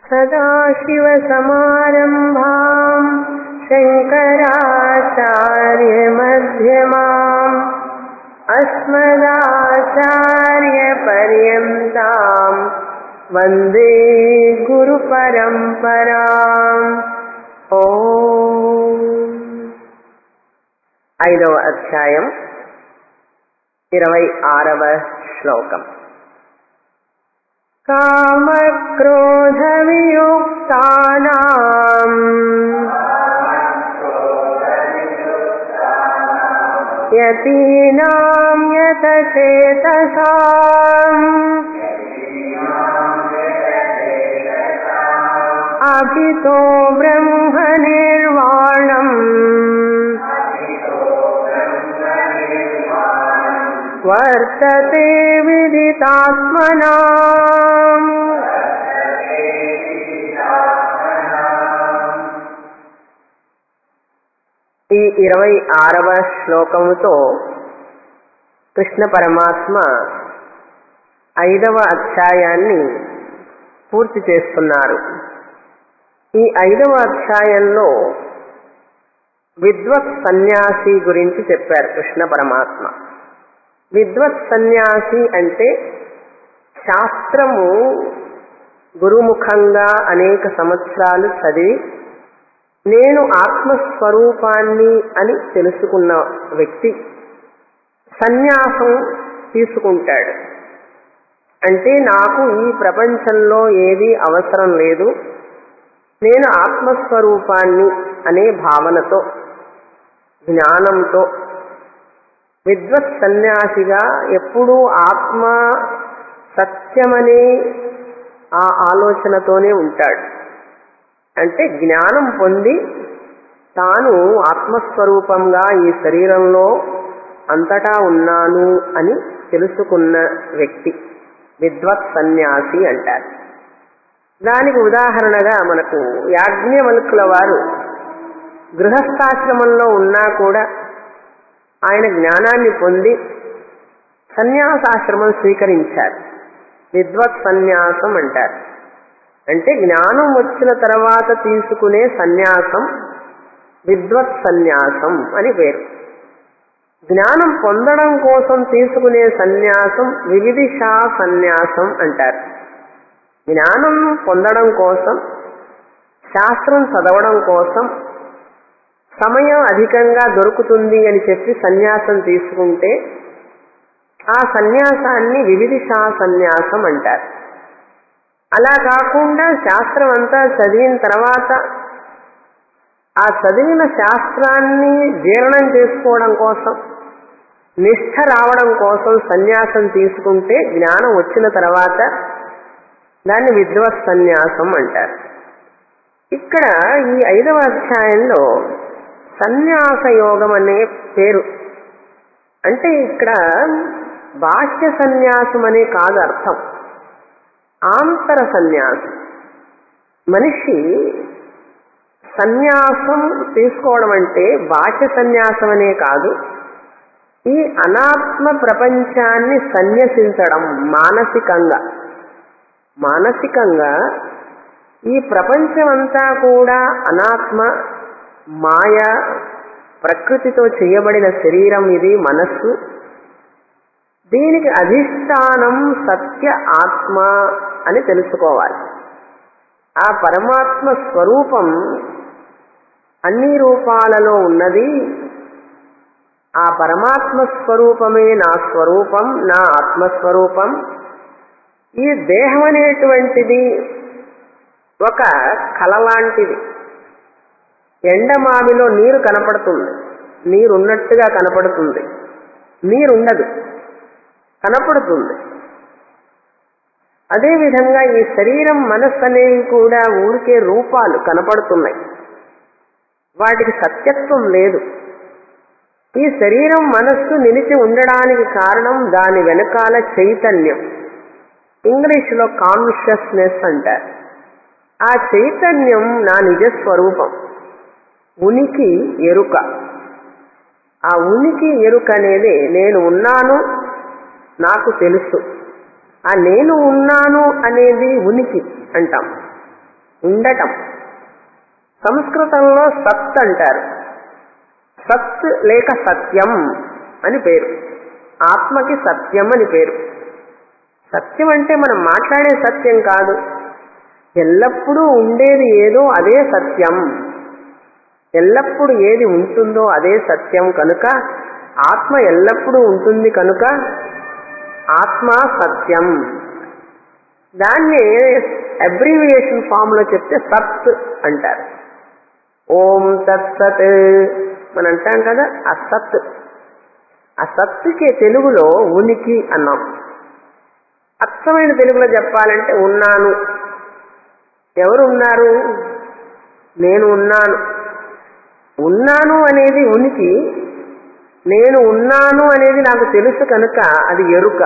सदाशिवसमारम्भाम् शङ्कराचार्यमध्यमाम् अस्मदाचार्यपर्यन्ताम् वन्दे గురుపరంపరాం ఓ ఐదవ అధ్యాయం ఇరవై ఆరవ శ్లోకం కామక్రోధవియుక్తానాం యతీనాం యతచేతసాం అభితో బ్రహ్మ నిర్వాణం వర్తతే విదితాత్మనా ఈ ఇరవై ఆరవ శ్లోకముతో కృష్ణ పరమాత్మ ఐదవ అధ్యాయాన్ని పూర్తి చేస్తున్నారు ఈ ఐదవ అధ్యాయంలో విద్వత్ సన్యాసి గురించి చెప్పారు కృష్ణ పరమాత్మ విద్వత్ సన్యాసి అంటే శాస్త్రము గురుముఖంగా అనేక సంవత్సరాలు చదివి నేను ఆత్మస్వరూపాన్ని అని తెలుసుకున్న వ్యక్తి సన్యాసం తీసుకుంటాడు అంటే నాకు ఈ ప్రపంచంలో ఏది అవసరం లేదు నేను ఆత్మస్వరూపాన్ని అనే భావనతో జ్ఞానంతో విద్వత్ సన్యాసిగా ఎప్పుడూ ఆత్మ సత్యమనే ఆ ఆలోచనతోనే ఉంటాడు అంటే జ్ఞానం పొంది తాను ఆత్మస్వరూపంగా ఈ శరీరంలో అంతటా ఉన్నాను అని తెలుసుకున్న వ్యక్తి విద్వత్ సన్యాసి అంటారు దానికి ఉదాహరణగా మనకు యాజ్ఞవల్కుల వారు గృహస్థాశ్రమంలో ఉన్నా కూడా ఆయన జ్ఞానాన్ని పొంది సన్యాసాశ్రమం స్వీకరించారు విద్వత్ సన్యాసం అంటారు అంటే జ్ఞానం వచ్చిన తర్వాత తీసుకునే సన్యాసం విద్వత్ సన్యాసం అని పేరు జ్ఞానం పొందడం కోసం తీసుకునే సన్యాసం వివిధిషా సన్యాసం అంటారు జ్ఞానం పొందడం కోసం శాస్త్రం చదవడం కోసం సమయం అధికంగా దొరుకుతుంది అని చెప్పి సన్యాసం తీసుకుంటే ఆ సన్యాసాన్ని వివిధిషా సన్యాసం అంటారు అలా కాకుండా శాస్త్రం అంతా చదివిన తర్వాత ఆ చదివిన శాస్త్రాన్ని జీర్ణం చేసుకోవడం కోసం నిష్ఠ రావడం కోసం సన్యాసం తీసుకుంటే జ్ఞానం వచ్చిన తర్వాత దాన్ని విద్వత్ సన్యాసం అంటారు ఇక్కడ ఈ ఐదవ అధ్యాయంలో సన్యాస యోగం అనే పేరు అంటే ఇక్కడ బాహ్య సన్యాసం అనే కాదు అర్థం ఆంతర సన్యాసం మనిషి సన్యాసం తీసుకోవడం అంటే బాహ్య సన్యాసం అనే కాదు ఈ అనాత్మ ప్రపంచాన్ని సన్యసించడం మానసికంగా మానసికంగా ఈ ప్రపంచమంతా కూడా అనాత్మ మాయ ప్రకృతితో చేయబడిన శరీరం ఇది మనస్సు దీనికి అధిష్టానం సత్య ఆత్మ అని తెలుసుకోవాలి ఆ పరమాత్మ స్వరూపం అన్ని రూపాలలో ఉన్నది ఆ పరమాత్మ స్వరూపమే నా స్వరూపం నా ఆత్మస్వరూపం ఈ దేహం అనేటువంటిది ఒక కళ లాంటిది ఎండమావిలో నీరు కనపడుతుంది నీరున్నట్టుగా కనపడుతుంది నీరుండదు కనపడుతుంది అదేవిధంగా ఈ శరీరం మనస్సు అనేవి కూడా ఊరికే రూపాలు కనపడుతున్నాయి వాటికి సత్యత్వం లేదు ఈ శరీరం మనస్సు నిలిచి ఉండడానికి కారణం దాని వెనకాల చైతన్యం ఇంగ్లీష్లో కాన్షియస్నెస్ అంటారు ఆ చైతన్యం నా నిజస్వరూపం ఉనికి ఎరుక ఆ ఉనికి ఎరుక అనేది నేను ఉన్నాను నాకు తెలుసు ఆ నేను ఉన్నాను అనేది ఉనికి అంటాం ఉండటం సంస్కృతంలో సత్ అంటారు సత్ లేక సత్యం అని పేరు ఆత్మకి సత్యం అని పేరు సత్యం అంటే మనం మాట్లాడే సత్యం కాదు ఎల్లప్పుడూ ఉండేది ఏదో అదే సత్యం ఎల్లప్పుడూ ఏది ఉంటుందో అదే సత్యం కనుక ఆత్మ ఎల్లప్పుడూ ఉంటుంది కనుక ఆత్మ సత్యం దాన్ని అబ్రివియేషన్ ఫామ్ లో చెప్తే సత్ అంటారు ఓం తత్సత్ మనం అంటాం కదా అసత్ అసత్తుకి తెలుగులో ఉనికి అన్నాం అచ్చమైన తెలుగులో చెప్పాలంటే ఉన్నాను ఎవరు ఉన్నారు నేను ఉన్నాను ఉన్నాను అనేది ఉనికి నేను ఉన్నాను అనేది నాకు తెలుసు కనుక అది ఎరుక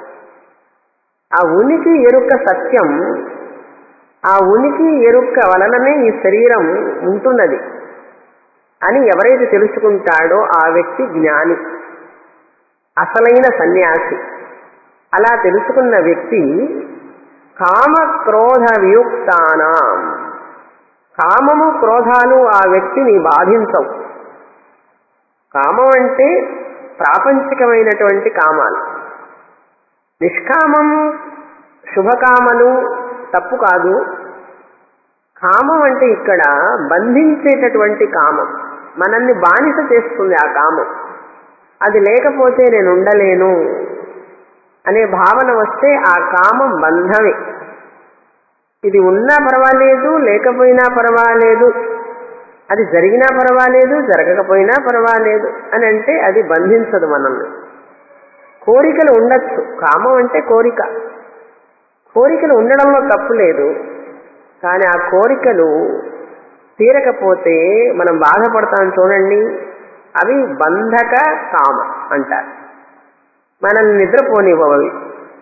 ఆ ఉనికి ఎరుక సత్యం ఆ ఉనికి ఎరుక వలననే ఈ శరీరం ఉంటున్నది అని ఎవరైతే తెలుసుకుంటాడో ఆ వ్యక్తి జ్ఞాని అసలైన సన్యాసి అలా తెలుసుకున్న వ్యక్తి కామ క్రోధ వియుక్తానం కామము క్రోధాలు ఆ వ్యక్తిని బాధించవు కామం అంటే ప్రాపంచికమైనటువంటి కామాలు నిష్కామం శుభకామలు తప్పు కాదు కామం అంటే ఇక్కడ బంధించేటటువంటి కామం మనల్ని బానిస చేస్తుంది ఆ కామం అది లేకపోతే నేను ఉండలేను అనే భావన వస్తే ఆ కామం బంధమే ఇది ఉన్నా పర్వాలేదు లేకపోయినా పర్వాలేదు అది జరిగినా పర్వాలేదు జరగకపోయినా పర్వాలేదు అని అంటే అది బంధించదు మనల్ని కోరికలు ఉండొచ్చు కామం అంటే కోరిక కోరికలు ఉండడంలో తప్పు లేదు కానీ ఆ కోరికలు తీరకపోతే మనం బాధపడతాం చూడండి అవి బంధక కామ అంటారు మనల్ని నిద్రపోనివ్వవు అవి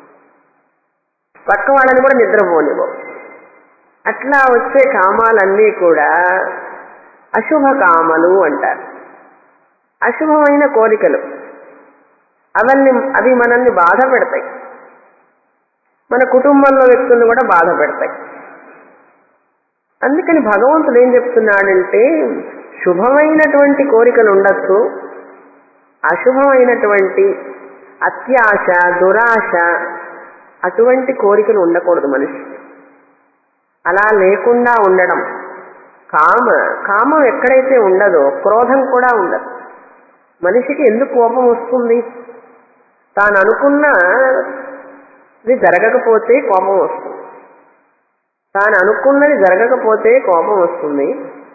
పక్క వాళ్ళని కూడా నిద్రపోనివ్వవు అట్లా వచ్చే కామాలన్నీ కూడా అశుభ కామలు అంటారు అశుభమైన కోరికలు అవన్నీ అవి మనల్ని బాధ పెడతాయి మన కుటుంబంలో వ్యక్తులను కూడా బాధ పెడతాయి అందుకని భగవంతుడు ఏం చెప్తున్నాడంటే శుభమైనటువంటి కోరికలు ఉండొచ్చు అశుభమైనటువంటి అత్యాశ దురాశ అటువంటి కోరికలు ఉండకూడదు మనిషి అలా లేకుండా ఉండడం కామ కామం ఎక్కడైతే ఉండదో క్రోధం కూడా ఉండదు మనిషికి ఎందుకు కోపం వస్తుంది తాను అనుకున్న ఇది జరగకపోతే కోపం వస్తుంది తాను అనుకున్నది జరగకపోతే కోపం వస్తుంది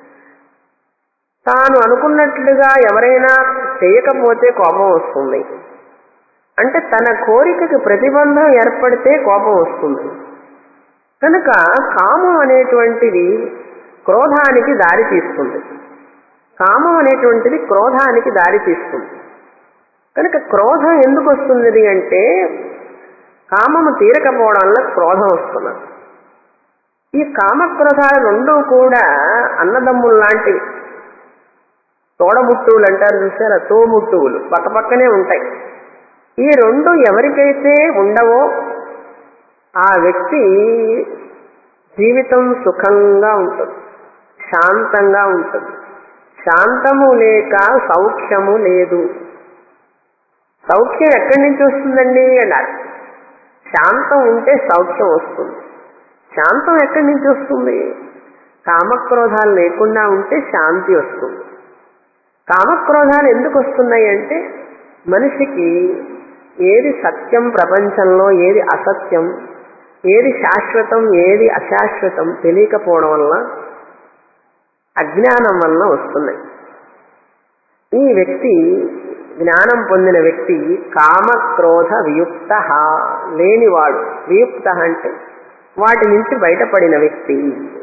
తాను అనుకున్నట్లుగా ఎవరైనా చేయకపోతే కోపం వస్తుంది అంటే తన కోరికకి ప్రతిబంధం ఏర్పడితే కోపం వస్తుంది కనుక కామం అనేటువంటిది క్రోధానికి దారి తీస్తుంది కామం అనేటువంటిది క్రోధానికి దారి తీస్తుంది కనుక క్రోధం ఎందుకు వస్తుంది అంటే కామము తీరకపోవడం వల్ల క్రోధం వస్తున్నది ఈ కామక్రోధాలు రెండూ కూడా అన్నదమ్ములు లాంటివి తోడబుట్టువులు అంటారు చూసారా తోబుట్టువులు పక్కపక్కనే ఉంటాయి ఈ రెండు ఎవరికైతే ఉండవో ఆ వ్యక్తి జీవితం సుఖంగా ఉంటుంది శాంతంగా ఉంటుంది శాంతము లేక సౌఖ్యము లేదు సౌఖ్యం ఎక్కడి నుంచి వస్తుందండి అన్నారు శాంతం ఉంటే సౌఖ్యం వస్తుంది శాంతం ఎక్కడి నుంచి వస్తుంది కామక్రోధాలు లేకుండా ఉంటే శాంతి వస్తుంది కామక్రోధాలు ఎందుకు వస్తున్నాయి అంటే మనిషికి ఏది సత్యం ప్రపంచంలో ఏది అసత్యం ఏది శాశ్వతం ఏది అశాశ్వతం తెలియకపోవడం వల్ల అజ్ఞానం వలన వస్తున్నాయి ఈ వ్యక్తి జ్ఞానం పొందిన వ్యక్తి కామక్రోధ వియుక్త లేనివాడు వియుక్త అంటే వాటి నుంచి బయటపడిన వ్యక్తి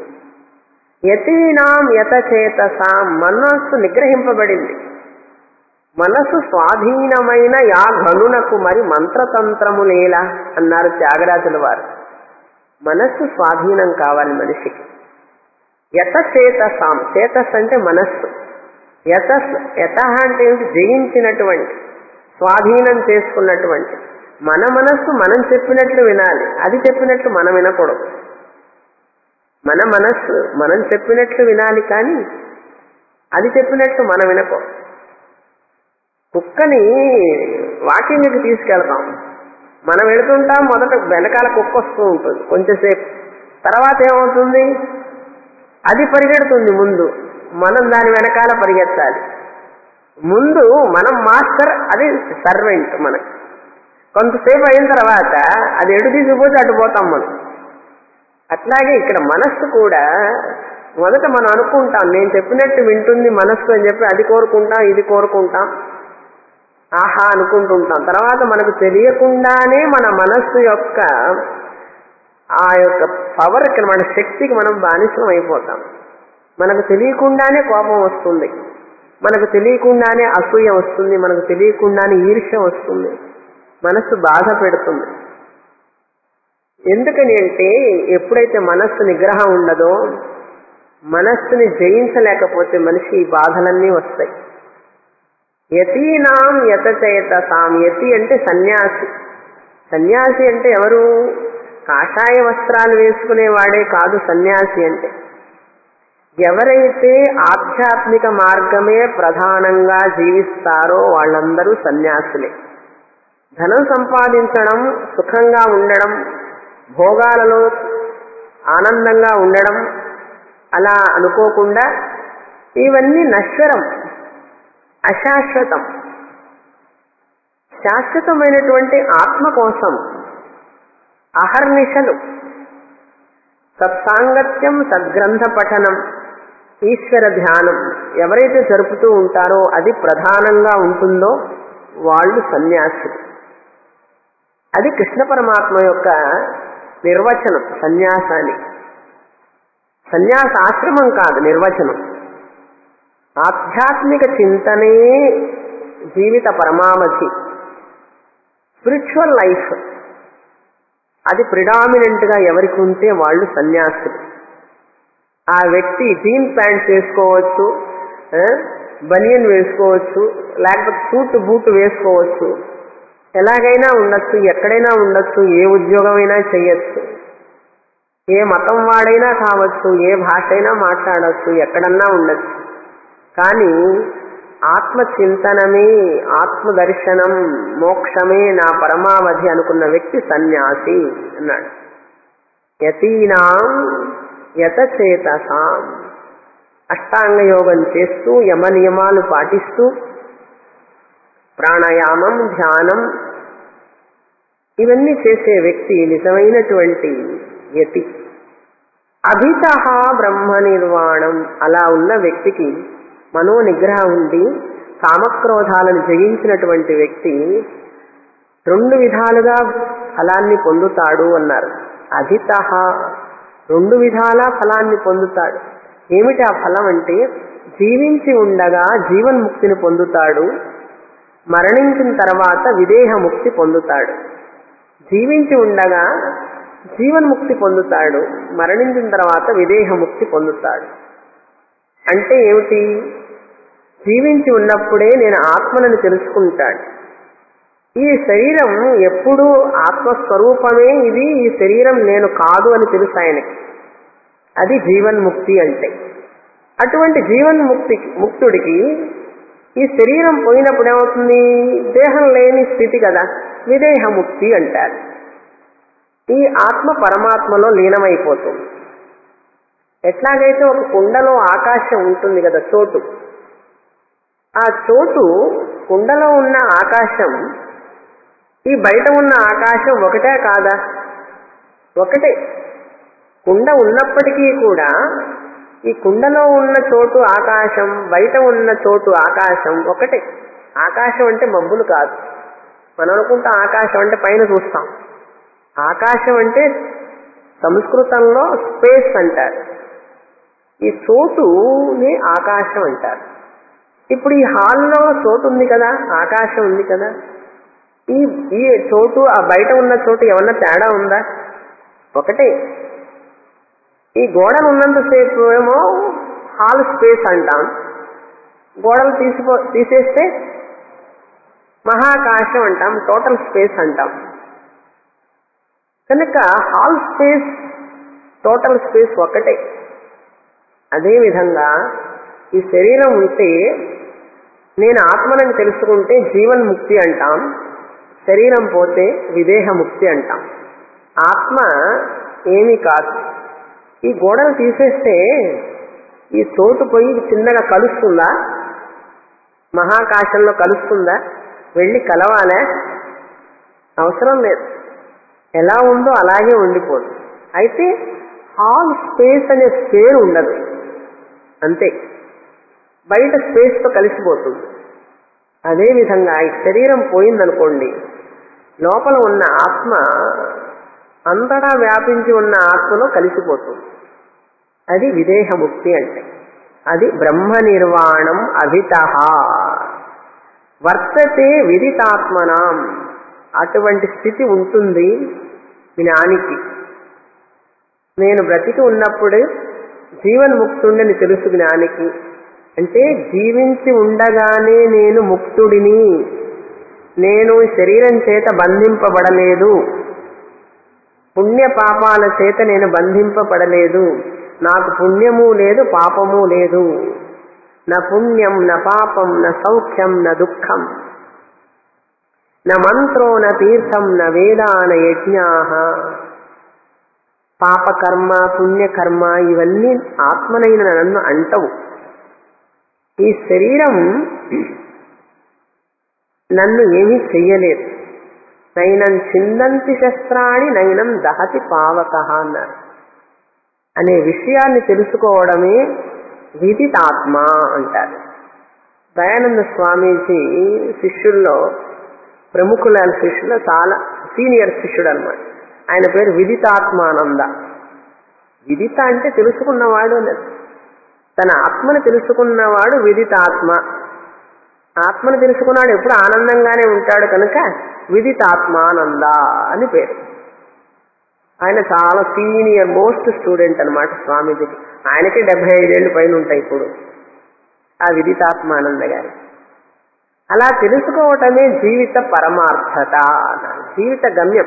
యతీనాం యతచేతసాం మనస్సు నిగ్రహింపబడింది మనస్సు స్వాధీనమైన యా ఘనునకు మరి మంత్రతంత్రములేలా అన్నారు త్యాగరాజుల వారు మనస్సు స్వాధీనం కావాలి మనిషికి యత చేతసాం చేతస్ అంటే మనస్సు యతస్ యత అంటే ఏమిటి జయించినటువంటి స్వాధీనం చేసుకున్నటువంటి మన మనస్సు మనం చెప్పినట్లు వినాలి అది చెప్పినట్లు మనం వినకూడదు మన మనస్సు మనం చెప్పినట్లు వినాలి కానీ అది చెప్పినట్టు మనం వినకో కుక్కని వాకింగ్కి తీసుకెళ్తాం మనం వెళుతుంటాం మొదట వెనకాల కుక్క వస్తూ ఉంటుంది కొంచెంసేపు తర్వాత ఏమవుతుంది అది పరిగెడుతుంది ముందు మనం దాని వెనకాల పరిగెత్తాలి ముందు మనం మాస్టర్ అది సర్వెంట్ మనకి కొంతసేపు అయిన తర్వాత అది ఎటు తీసుకుపోతే అటు పోతాం మనం అట్లాగే ఇక్కడ మనస్సు కూడా మొదట మనం అనుకుంటాం నేను చెప్పినట్టు వింటుంది మనస్సు అని చెప్పి అది కోరుకుంటాం ఇది కోరుకుంటాం ఆహా అనుకుంటుంటాం తర్వాత మనకు తెలియకుండానే మన మనస్సు యొక్క ఆ యొక్క పవర్కి మన శక్తికి మనం బానిసం అయిపోతాం మనకు తెలియకుండానే కోపం వస్తుంది మనకు తెలియకుండానే అసూయ వస్తుంది మనకు తెలియకుండానే ఈర్ష్య వస్తుంది మనస్సు బాధ పెడుతుంది ఎందుకని అంటే ఎప్పుడైతే మనస్సు నిగ్రహం ఉండదో మనస్సుని జయించలేకపోతే మనిషి ఈ బాధలన్నీ వస్తాయి యతీనాం యతచేత సాం యతి అంటే సన్యాసి సన్యాసి అంటే ఎవరు కాషాయ వస్త్రాలు వేసుకునేవాడే కాదు సన్యాసి అంటే ఎవరైతే ఆధ్యాత్మిక మార్గమే ప్రధానంగా జీవిస్తారో వాళ్ళందరూ సన్యాసులే ధనం సంపాదించడం సుఖంగా ఉండడం భోగాలలో ఆనందంగా ఉండడం అలా అనుకోకుండా ఇవన్నీ నశ్వరం అశాశ్వతం శాశ్వతమైనటువంటి ఆత్మ కోసం అహర్నిశలు సత్సాంగత్యం సద్గ్రంథ పఠనం ఈశ్వర ధ్యానం ఎవరైతే జరుపుతూ ఉంటారో అది ప్రధానంగా ఉంటుందో వాళ్ళు సన్యాసులు అది కృష్ణ పరమాత్మ యొక్క నిర్వచనం సన్యాసాన్ని సన్యాస ఆశ్రమం కాదు నిర్వచనం ఆధ్యాత్మిక చింతనే జీవిత పరమావధి స్పిరిచువల్ లైఫ్ అది ప్రిడామినెంట్ గా ఎవరికి ఉంటే వాళ్ళు సన్యాసులు ఆ వ్యక్తి జీన్ ప్యాంట్ వేసుకోవచ్చు బనియన్ వేసుకోవచ్చు లేకపోతే సూట్ బూట్ వేసుకోవచ్చు ఎలాగైనా ఉండొచ్చు ఎక్కడైనా ఉండొచ్చు ఏ ఉద్యోగమైనా చేయొచ్చు ఏ మతం వాడైనా కావచ్చు ఏ భాష అయినా మాట్లాడవచ్చు ఎక్కడన్నా ఉండొచ్చు కానీ ఆత్మ చింతనమే ఆత్మ దర్శనం మోక్షమే నా పరమావధి అనుకున్న వ్యక్తి సన్యాసి అన్నాడు యతీనాం యతచేతసాం అష్టాంగ యోగం చేస్తూ యమ నియమాలు పాటిస్తూ ప్రాణాయామం ధ్యానం ఇవన్నీ చేసే వ్యక్తి నిజమైనటువంటి యతి అభిత బ్రహ్మ నిర్వాణం అలా ఉన్న వ్యక్తికి మనో నిగ్రహం ఉండి కామక్రోధాలను జయించినటువంటి వ్యక్తి రెండు విధాలుగా ఫలాన్ని పొందుతాడు అన్నారు అధిత రెండు విధాల ఫలాన్ని పొందుతాడు ఏమిటి ఆ ఫలం అంటే జీవించి ఉండగా జీవన్ముక్తిని పొందుతాడు మరణించిన తర్వాత విదేహ ముక్తి పొందుతాడు జీవించి ఉండగా జీవన్ముక్తి పొందుతాడు మరణించిన తర్వాత విదేహ ముక్తి పొందుతాడు అంటే ఏమిటి జీవించి ఉన్నప్పుడే నేను ఆత్మనని తెలుసుకుంటాడు ఈ శరీరం ఎప్పుడూ ఆత్మస్వరూపమే ఇది ఈ శరీరం నేను కాదు అని తెలుసు ఆయనకి అది జీవన్ముక్తి అంటే అటువంటి జీవన్ముక్తి ముక్తుడికి ఈ శరీరం పోయినప్పుడు ఏమవుతుంది దేహం లేని స్థితి కదా విదేహ ముక్తి అంటారు ఈ ఆత్మ పరమాత్మలో లీనమైపోతుంది ఎట్లాగైతే ఒక కుండలో ఆకాశం ఉంటుంది కదా చోటు ఆ చోటు కుండలో ఉన్న ఆకాశం ఈ బయట ఉన్న ఆకాశం ఒకటే కాదా ఒకటే కుండ ఉన్నప్పటికీ కూడా ఈ కుండలో ఉన్న చోటు ఆకాశం బయట ఉన్న చోటు ఆకాశం ఒకటే ఆకాశం అంటే మబ్బులు కాదు మనం అనుకుంటాం ఆకాశం అంటే పైన చూస్తాం ఆకాశం అంటే సంస్కృతంలో స్పేస్ అంటారు ఈ చోటుని ఆకాశం అంటారు ఇప్పుడు ఈ హాల్లో చోటు ఉంది కదా ఆకాశం ఉంది కదా ఈ ఈ చోటు ఆ బయట ఉన్న చోటు ఏమన్నా తేడా ఉందా ఒకటే ఈ గోడలు ఉన్నంతసేపు ఏమో హాల్ స్పేస్ అంటాం గోడలు తీసిపో తీసేస్తే మహాకాశం అంటాం టోటల్ స్పేస్ అంటాం కనుక హాల్ స్పేస్ టోటల్ స్పేస్ ఒకటే అదేవిధంగా ఈ శరీరం ఉంటే నేను ఆత్మనని తెలుసుకుంటే జీవన్ ముక్తి అంటాం శరీరం పోతే విదేహ ముక్తి అంటాం ఆత్మ ఏమీ కాదు ఈ గోడలు తీసేస్తే ఈ చోటు పోయి చిన్నగా కలుస్తుందా మహాకాశంలో కలుస్తుందా వెళ్ళి కలవాలా అవసరం లేదు ఎలా ఉందో అలాగే ఉండిపోదు అయితే ఆల్ స్పేస్ అనే స్పేర్ ఉండదు అంతే బయట స్పేస్తో కలిసిపోతుంది అదేవిధంగా ఈ శరీరం పోయిందనుకోండి లోపల ఉన్న ఆత్మ అంతటా వ్యాపించి ఉన్న ఆత్మలో కలిసిపోతుంది అది విదేహముక్తి అంటే అది బ్రహ్మ నిర్వాణం అభిత వర్తతే విదితాత్మనాం అటువంటి స్థితి ఉంటుంది జ్ఞానికి నేను బ్రతికి ఉన్నప్పుడు జీవన్ముక్తుండని తెలుసు జ్ఞానికి అంటే జీవించి ఉండగానే నేను ముక్తుడిని నేను శరీరం చేత బంధింపబడలేదు పుణ్య పాపాల చేత నేను బంధింపబడలేదు నాకు పుణ్యము లేదు పాపము లేదు నా పుణ్యం నా పాపం నా సౌఖ్యం నా దుఃఖం న మంత్రో న తీర్థం న వేదాన యజ్ఞా పాపకర్మ పుణ్యకర్మ ఇవన్నీ ఆత్మనైన నన్ను అంటవు ఈ శరీరం నన్ను ఏమీ చెయ్యలేదు నైనం చిందంతి శస్త్రాన్ని నైనం దహతి పావక అన్నారు అనే విషయాన్ని తెలుసుకోవడమే విదితాత్మ అంటారు దయానంద స్వామీజీ శిష్యుల్లో ప్రముఖుల శిష్యుల్లో చాలా సీనియర్ శిష్యుడు అనమాట ఆయన పేరు విదితాత్మానంద విదిత అంటే తెలుసుకున్నవాడు అన్నది తన ఆత్మను తెలుసుకున్నవాడు విదితాత్మ ఆత్మను తెలుసుకున్నాడు ఎప్పుడు ఆనందంగానే ఉంటాడు కనుక విదితాత్మానంద అని పేరు ఆయన చాలా సీనియర్ మోస్ట్ స్టూడెంట్ అనమాట స్వామీజీకి ఆయనకి డెబ్బై ఐదేళ్ళు పైన ఉంటాయి ఇప్పుడు ఆ విదితాత్మానంద గారు అలా తెలుసుకోవటమే జీవిత పరమార్థత అన్నారు జీవిత గమ్యం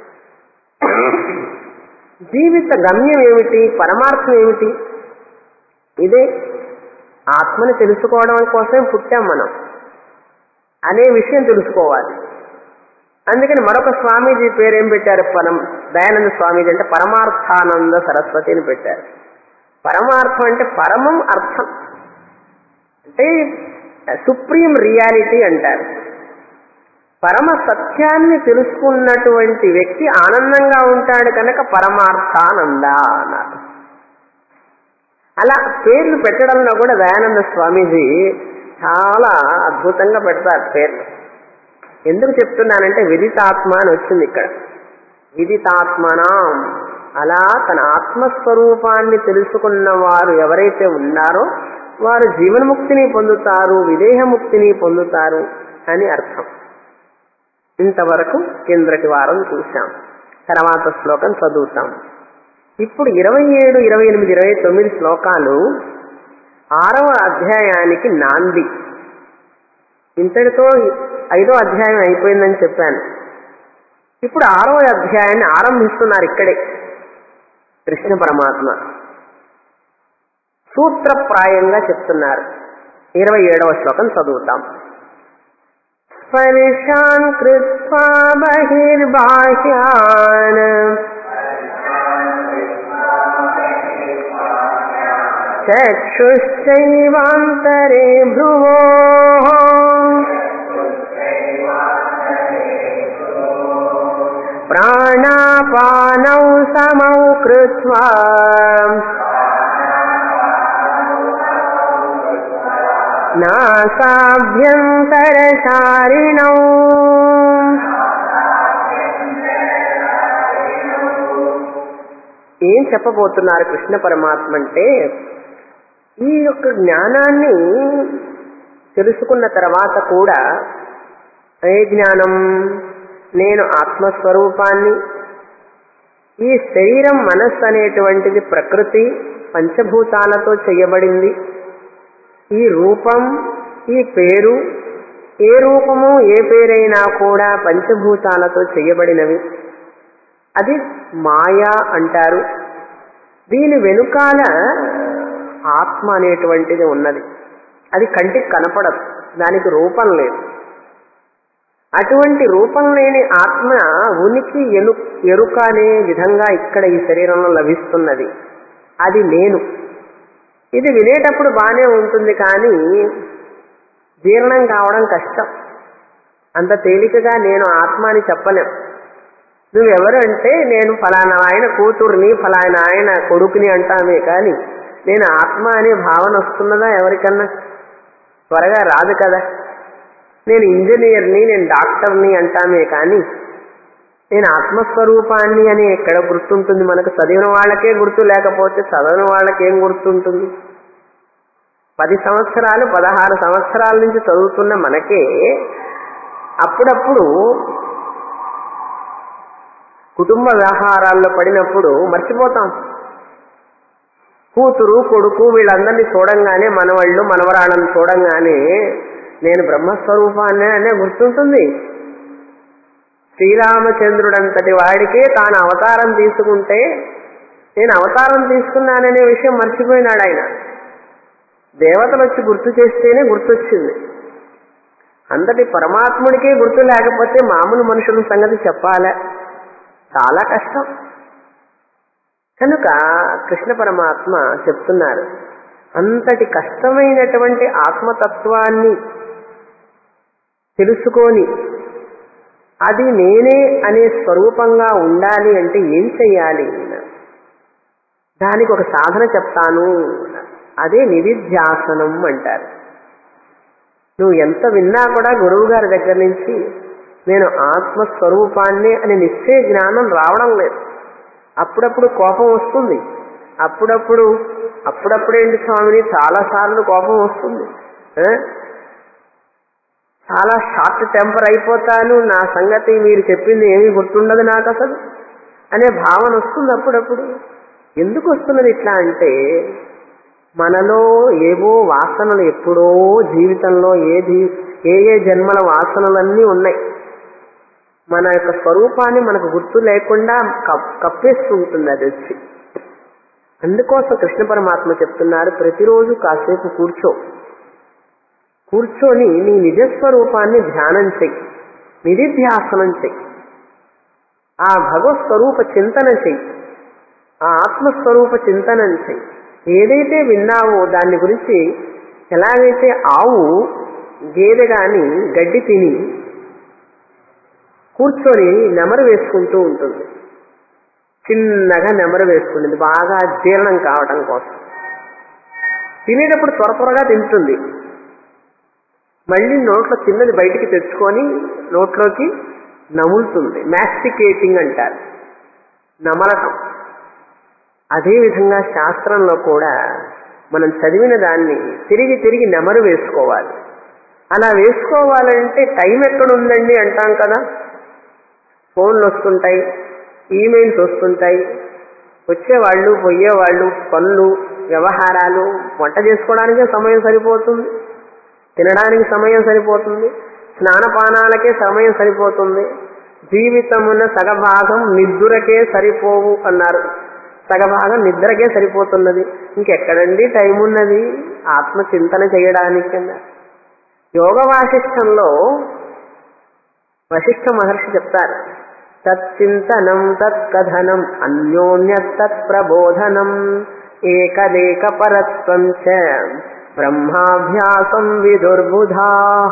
జీవిత గమ్యం ఏమిటి పరమార్థం ఏమిటి ఇదే ఆత్మని తెలుసుకోవడం కోసమే పుట్టాం మనం అనే విషయం తెలుసుకోవాలి అందుకని మరొక స్వామీజీ పేరేం పెట్టారు పరం దయానంద స్వామీజీ అంటే పరమార్థానంద సరస్వతి అని పెట్టారు పరమార్థం అంటే పరమం అర్థం అంటే సుప్రీం రియాలిటీ అంటారు పరమ సత్యాన్ని తెలుసుకున్నటువంటి వ్యక్తి ఆనందంగా ఉంటాడు కనుక పరమార్థానంద అన్నారు అలా పేర్లు పెట్టడంలో కూడా దయానంద స్వామీజీ చాలా అద్భుతంగా పెడతారు పేర్లు ఎందుకు చెప్తున్నానంటే విదితాత్మ అని వచ్చింది ఇక్కడ విదితాత్మనాం అలా తన ఆత్మస్వరూపాన్ని తెలుసుకున్న వారు ఎవరైతే ఉన్నారో వారు జీవన్ముక్తిని పొందుతారు విదేహముక్తిని పొందుతారు అని అర్థం ఇంతవరకు కిందటి వారం చూశాం తర్వాత శ్లోకం చదువుతాం ఇప్పుడు ఇరవై ఏడు ఇరవై ఎనిమిది ఇరవై తొమ్మిది శ్లోకాలు ఆరవ అధ్యాయానికి నాంది ఇంతటితో ఐదో అధ్యాయం అయిపోయిందని చెప్పాను ఇప్పుడు ఆరవ అధ్యాయాన్ని ఆరంభిస్తున్నారు ఇక్కడే కృష్ణ పరమాత్మ సూత్రప్రాయంగా చెప్తున్నారు ఇరవై ఏడవ శ్లోకం చదువుతాం స్పర్శాన్ కృత్వా బహిర్బాహ్యాన్ చక్షుశ్చైవాంతరే భ్రువో ప్రాణాపానౌ సమౌ కృత్వా నాసాభ్యంతరచారిణౌ ఏం చెప్పబోతున్నారు కృష్ణ పరమాత్మ అంటే ఈ యొక్క జ్ఞానాన్ని తెలుసుకున్న తర్వాత కూడా ఏ జ్ఞానం నేను ఆత్మస్వరూపాన్ని ఈ శరీరం మనస్సు అనేటువంటిది ప్రకృతి పంచభూతాలతో చేయబడింది ఈ రూపం ఈ పేరు ఏ రూపము ఏ పేరైనా కూడా పంచభూతాలతో చేయబడినవి అది మాయా అంటారు దీని వెనుకాల ఆత్మ అనేటువంటిది ఉన్నది అది కంటికి కనపడదు దానికి రూపం లేదు అటువంటి రూపం లేని ఆత్మ ఉనికి ఎను ఎరుక అనే విధంగా ఇక్కడ ఈ శరీరంలో లభిస్తున్నది అది నేను ఇది వినేటప్పుడు బాగానే ఉంటుంది కానీ జీర్ణం కావడం కష్టం అంత తేలికగా నేను ఆత్మ అని చెప్పలేం నువ్వెవరు అంటే నేను ఫలానా ఆయన కూతుర్ని ఫలానా ఆయన కొడుకుని అంటామే కానీ నేను ఆత్మ అనే భావన వస్తున్నదా ఎవరికన్నా త్వరగా రాదు కదా నేను ఇంజనీర్ని నేను డాక్టర్ని అంటామే కానీ నేను ఆత్మస్వరూపాన్ని అని ఎక్కడ గుర్తుంటుంది మనకు చదివిన వాళ్ళకే గుర్తు లేకపోతే చదవని వాళ్ళకేం గుర్తుంటుంది పది సంవత్సరాలు పదహారు సంవత్సరాల నుంచి చదువుతున్న మనకే అప్పుడప్పుడు కుటుంబ వ్యవహారాల్లో పడినప్పుడు మర్చిపోతాం కూతురు కొడుకు వీళ్ళందరినీ చూడంగానే మనవాళ్ళు మనవరాళ్ళని చూడంగానే నేను బ్రహ్మస్వరూపాన్ని అనే గుర్తుంటుంది శ్రీరామచంద్రుడంతటి వాడికే తాను అవతారం తీసుకుంటే నేను అవతారం తీసుకున్నాననే విషయం మర్చిపోయినాడు ఆయన దేవతలు వచ్చి గుర్తు చేస్తేనే గుర్తొచ్చింది అంతటి పరమాత్ముడికే గుర్తు లేకపోతే మామూలు మనుషుల సంగతి చెప్పాలా చాలా కష్టం కనుక కృష్ణ పరమాత్మ చెప్తున్నారు అంతటి కష్టమైనటువంటి ఆత్మతత్వాన్ని తెలుసుకొని అది నేనే అనే స్వరూపంగా ఉండాలి అంటే ఏం చెయ్యాలి దానికి ఒక సాధన చెప్తాను అదే నిధిధ్యాసనం అంటారు నువ్వు ఎంత విన్నా కూడా గురువు గారి దగ్గర నుంచి నేను ఆత్మస్వరూపాన్ని అనే నిశ్చయ జ్ఞానం రావడం లేదు అప్పుడప్పుడు కోపం వస్తుంది అప్పుడప్పుడు అప్పుడప్పుడేంటి స్వామిని చాలాసార్లు కోపం వస్తుంది ఆ? చాలా షార్ట్ టెంపర్ అయిపోతాను నా సంగతి మీరు చెప్పింది ఏమీ గుర్తుండదు నాకు అసలు అనే భావన వస్తుంది అప్పుడప్పుడు ఎందుకు వస్తున్నది ఇట్లా అంటే మనలో ఏవో వాసనలు ఎప్పుడో జీవితంలో ఏది ఏ ఏ జన్మల వాసనలన్నీ ఉన్నాయి మన యొక్క స్వరూపాన్ని మనకు గుర్తు లేకుండా కప్- కప్పేస్తుంటుంది అది వచ్చి అందుకోసం కృష్ణ పరమాత్మ చెప్తున్నారు ప్రతిరోజు కాసేపు కూర్చో కూర్చొని నీ నిజస్వరూపాన్ని ధ్యానం చెయ్యి నిధిధ్యాసనం చెయ్యి ఆ భగవత్ స్వరూప చింతన చెయ్యి ఆ ఆత్మస్వరూప చింతనం చెయ్యి ఏదైతే విన్నావో దాని గురించి ఎలాగైతే ఆవు గేదె గాని గడ్డి తిని కూర్చొని నెమరు వేసుకుంటూ ఉంటుంది చిన్నగా నెమరు వేసుకుంటుంది బాగా జీర్ణం కావటం కోసం తినేటప్పుడు త్వర త్వరగా తింటుంది మళ్ళీ నోట్లో చిన్నది బయటికి తెచ్చుకొని నోట్లోకి నములుతుంది మ్యాస్టికేటింగ్ అంటారు నమలటం అదేవిధంగా శాస్త్రంలో కూడా మనం చదివిన దాన్ని తిరిగి తిరిగి నెమరు వేసుకోవాలి అలా వేసుకోవాలంటే టైం ఎక్కడుందండి అంటాం కదా ఫోన్లు వస్తుంటాయి ఈమెయిల్స్ వస్తుంటాయి వచ్చేవాళ్ళు పోయేవాళ్ళు పనులు వ్యవహారాలు వంట చేసుకోవడానికే సమయం సరిపోతుంది తినడానికి సమయం సరిపోతుంది స్నానపానాలకే సమయం సరిపోతుంది జీవితమున సగభాగం నిద్రకే సరిపోవు అన్నారు సగభాగం నిద్రకే సరిపోతున్నది ఇంకెక్కడండి టైం ఉన్నది ఆత్మ చింతన చేయడానికి అన్నారు యోగ వాసిష్టంలో వశిష్ఠ మహర్షి చెప్తారు తచ్చింతనం తత్కథనం అన్యోన్య తత్ప్రబోధనం ఏకదేక పరత్వం చ బ్రహ్మాభ్యాసం విదుర్బుధా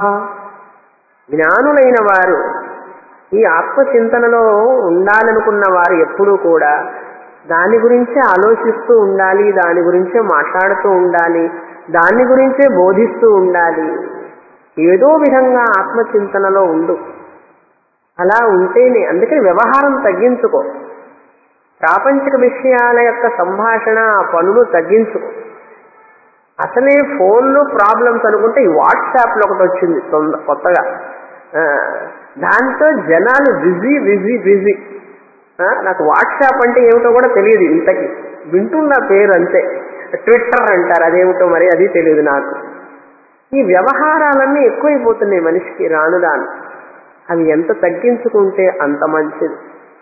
జ్ఞానులైన వారు ఈ ఆత్మచింతనలో ఉండాలనుకున్న వారు ఎప్పుడూ కూడా దాని గురించే ఆలోచిస్తూ ఉండాలి దాని గురించే మాట్లాడుతూ ఉండాలి దాని గురించే బోధిస్తూ ఉండాలి ఏదో విధంగా ఆత్మచింతనలో ఉండు అలా ఉంటేనే అందుకని వ్యవహారం తగ్గించుకో ప్రాపంచిక విషయాల యొక్క సంభాషణ ఆ పనులు తగ్గించుకో అసలే ఫోన్లో ప్రాబ్లమ్స్ అనుకుంటే ఈ వాట్సాప్లో ఒకటి వచ్చింది తొంద- కొత్తగా ఆ, దాంతో జనాలు బిజీ బిజీ బిజీ నాకు వాట్సాప్ అంటే ఏమిటో కూడా తెలియదు ఇంతకి వింటున్న పేరు అంతే ట్విట్టర్ అంటారు అదేమిటో మరి అది తెలియదు నాకు ఈ వ్యవహారాలన్నీ ఎక్కువైపోతున్నాయి మనిషికి రాను రాను అవి ఎంత తగ్గించుకుంటే అంత మంచిది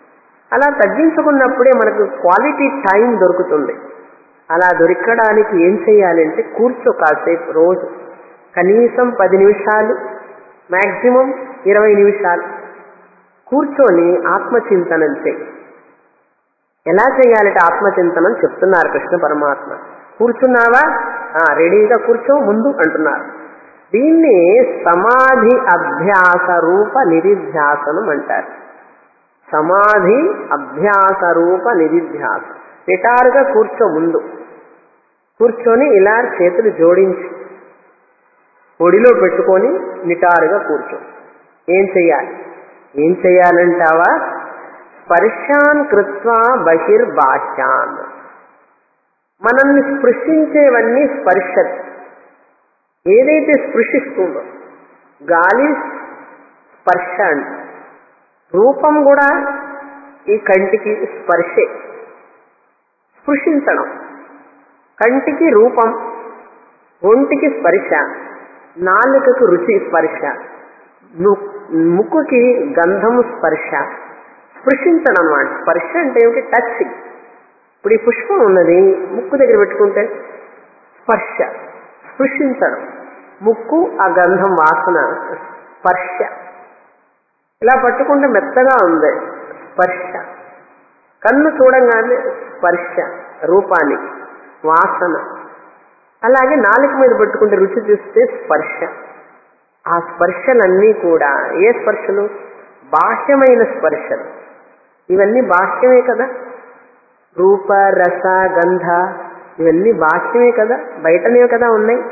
అలా తగ్గించుకున్నప్పుడే మనకు క్వాలిటీ టైం దొరుకుతుంది అలా దొరకడానికి ఏం చేయాలంటే కూర్చో కాసేపు రోజు కనీసం పది నిమిషాలు మ్యాక్సిమం ఇరవై నిమిషాలు కూర్చొని ఆత్మచింతనం చేయి ఎలా చేయాలంటే ఆత్మచింతనం చెప్తున్నారు కృష్ణ పరమాత్మ కూర్చున్నావా ఆ, రెడీగా కూర్చో ముందు అంటున్నారు దీన్ని సమాధి అభ్యాస రూప నిధిధ్యాసనం అంటారు సమాధి అభ్యాస రూప నిధిధ్యాసం నిటారుగా కూర్చో ముందు కూర్చొని ఇలా చేతులు జోడించి ఒడిలో పెట్టుకొని నిటారుగా కూర్చో ఏం చెయ్యాలి ఏం చెయ్యాలంటావా స్పర్శాన్ కృత్వా బహిర్బాహ్యాన్ మనల్ని స్పృశించేవన్నీ స్పర్శ ఏదైతే స్పృశిస్తుందో గాలి స్పర్శ అంట రూపం కూడా ఈ కంటికి స్పర్శే స్పృశించడం కంటికి రూపం ఒంటికి స్పర్శ నాలుకకు రుచి స్పర్శ ను- ముక్కుకి గంధం స్పర్శ స్పృశించడం అన్నమాట స్పర్శ అంటే ఏమిటి టచ్ ఇప్పుడు ఈ పుష్పం ఉన్నది ముక్కు దగ్గర పెట్టుకుంటే స్పర్శ స్పృశించడం ముక్కు ఆ గంధం వాసన స్పర్శ ఇలా పట్టుకుంటే మెత్తగా ఉంది స్పర్శ కన్ను చూడంగానే స్పర్శ రూపానికి వాసన అలాగే నాలుక మీద పెట్టుకుంటే రుచి చూస్తే స్పర్శ ఆ స్పర్శలన్నీ కూడా ఏ స్పర్శలు బాహ్యమైన స్పర్శలు ఇవన్నీ బాహ్యమే కదా రూప రస గంధ ఇవన్నీ బాహ్యమే కదా బయటనే కదా ఉన్నాయి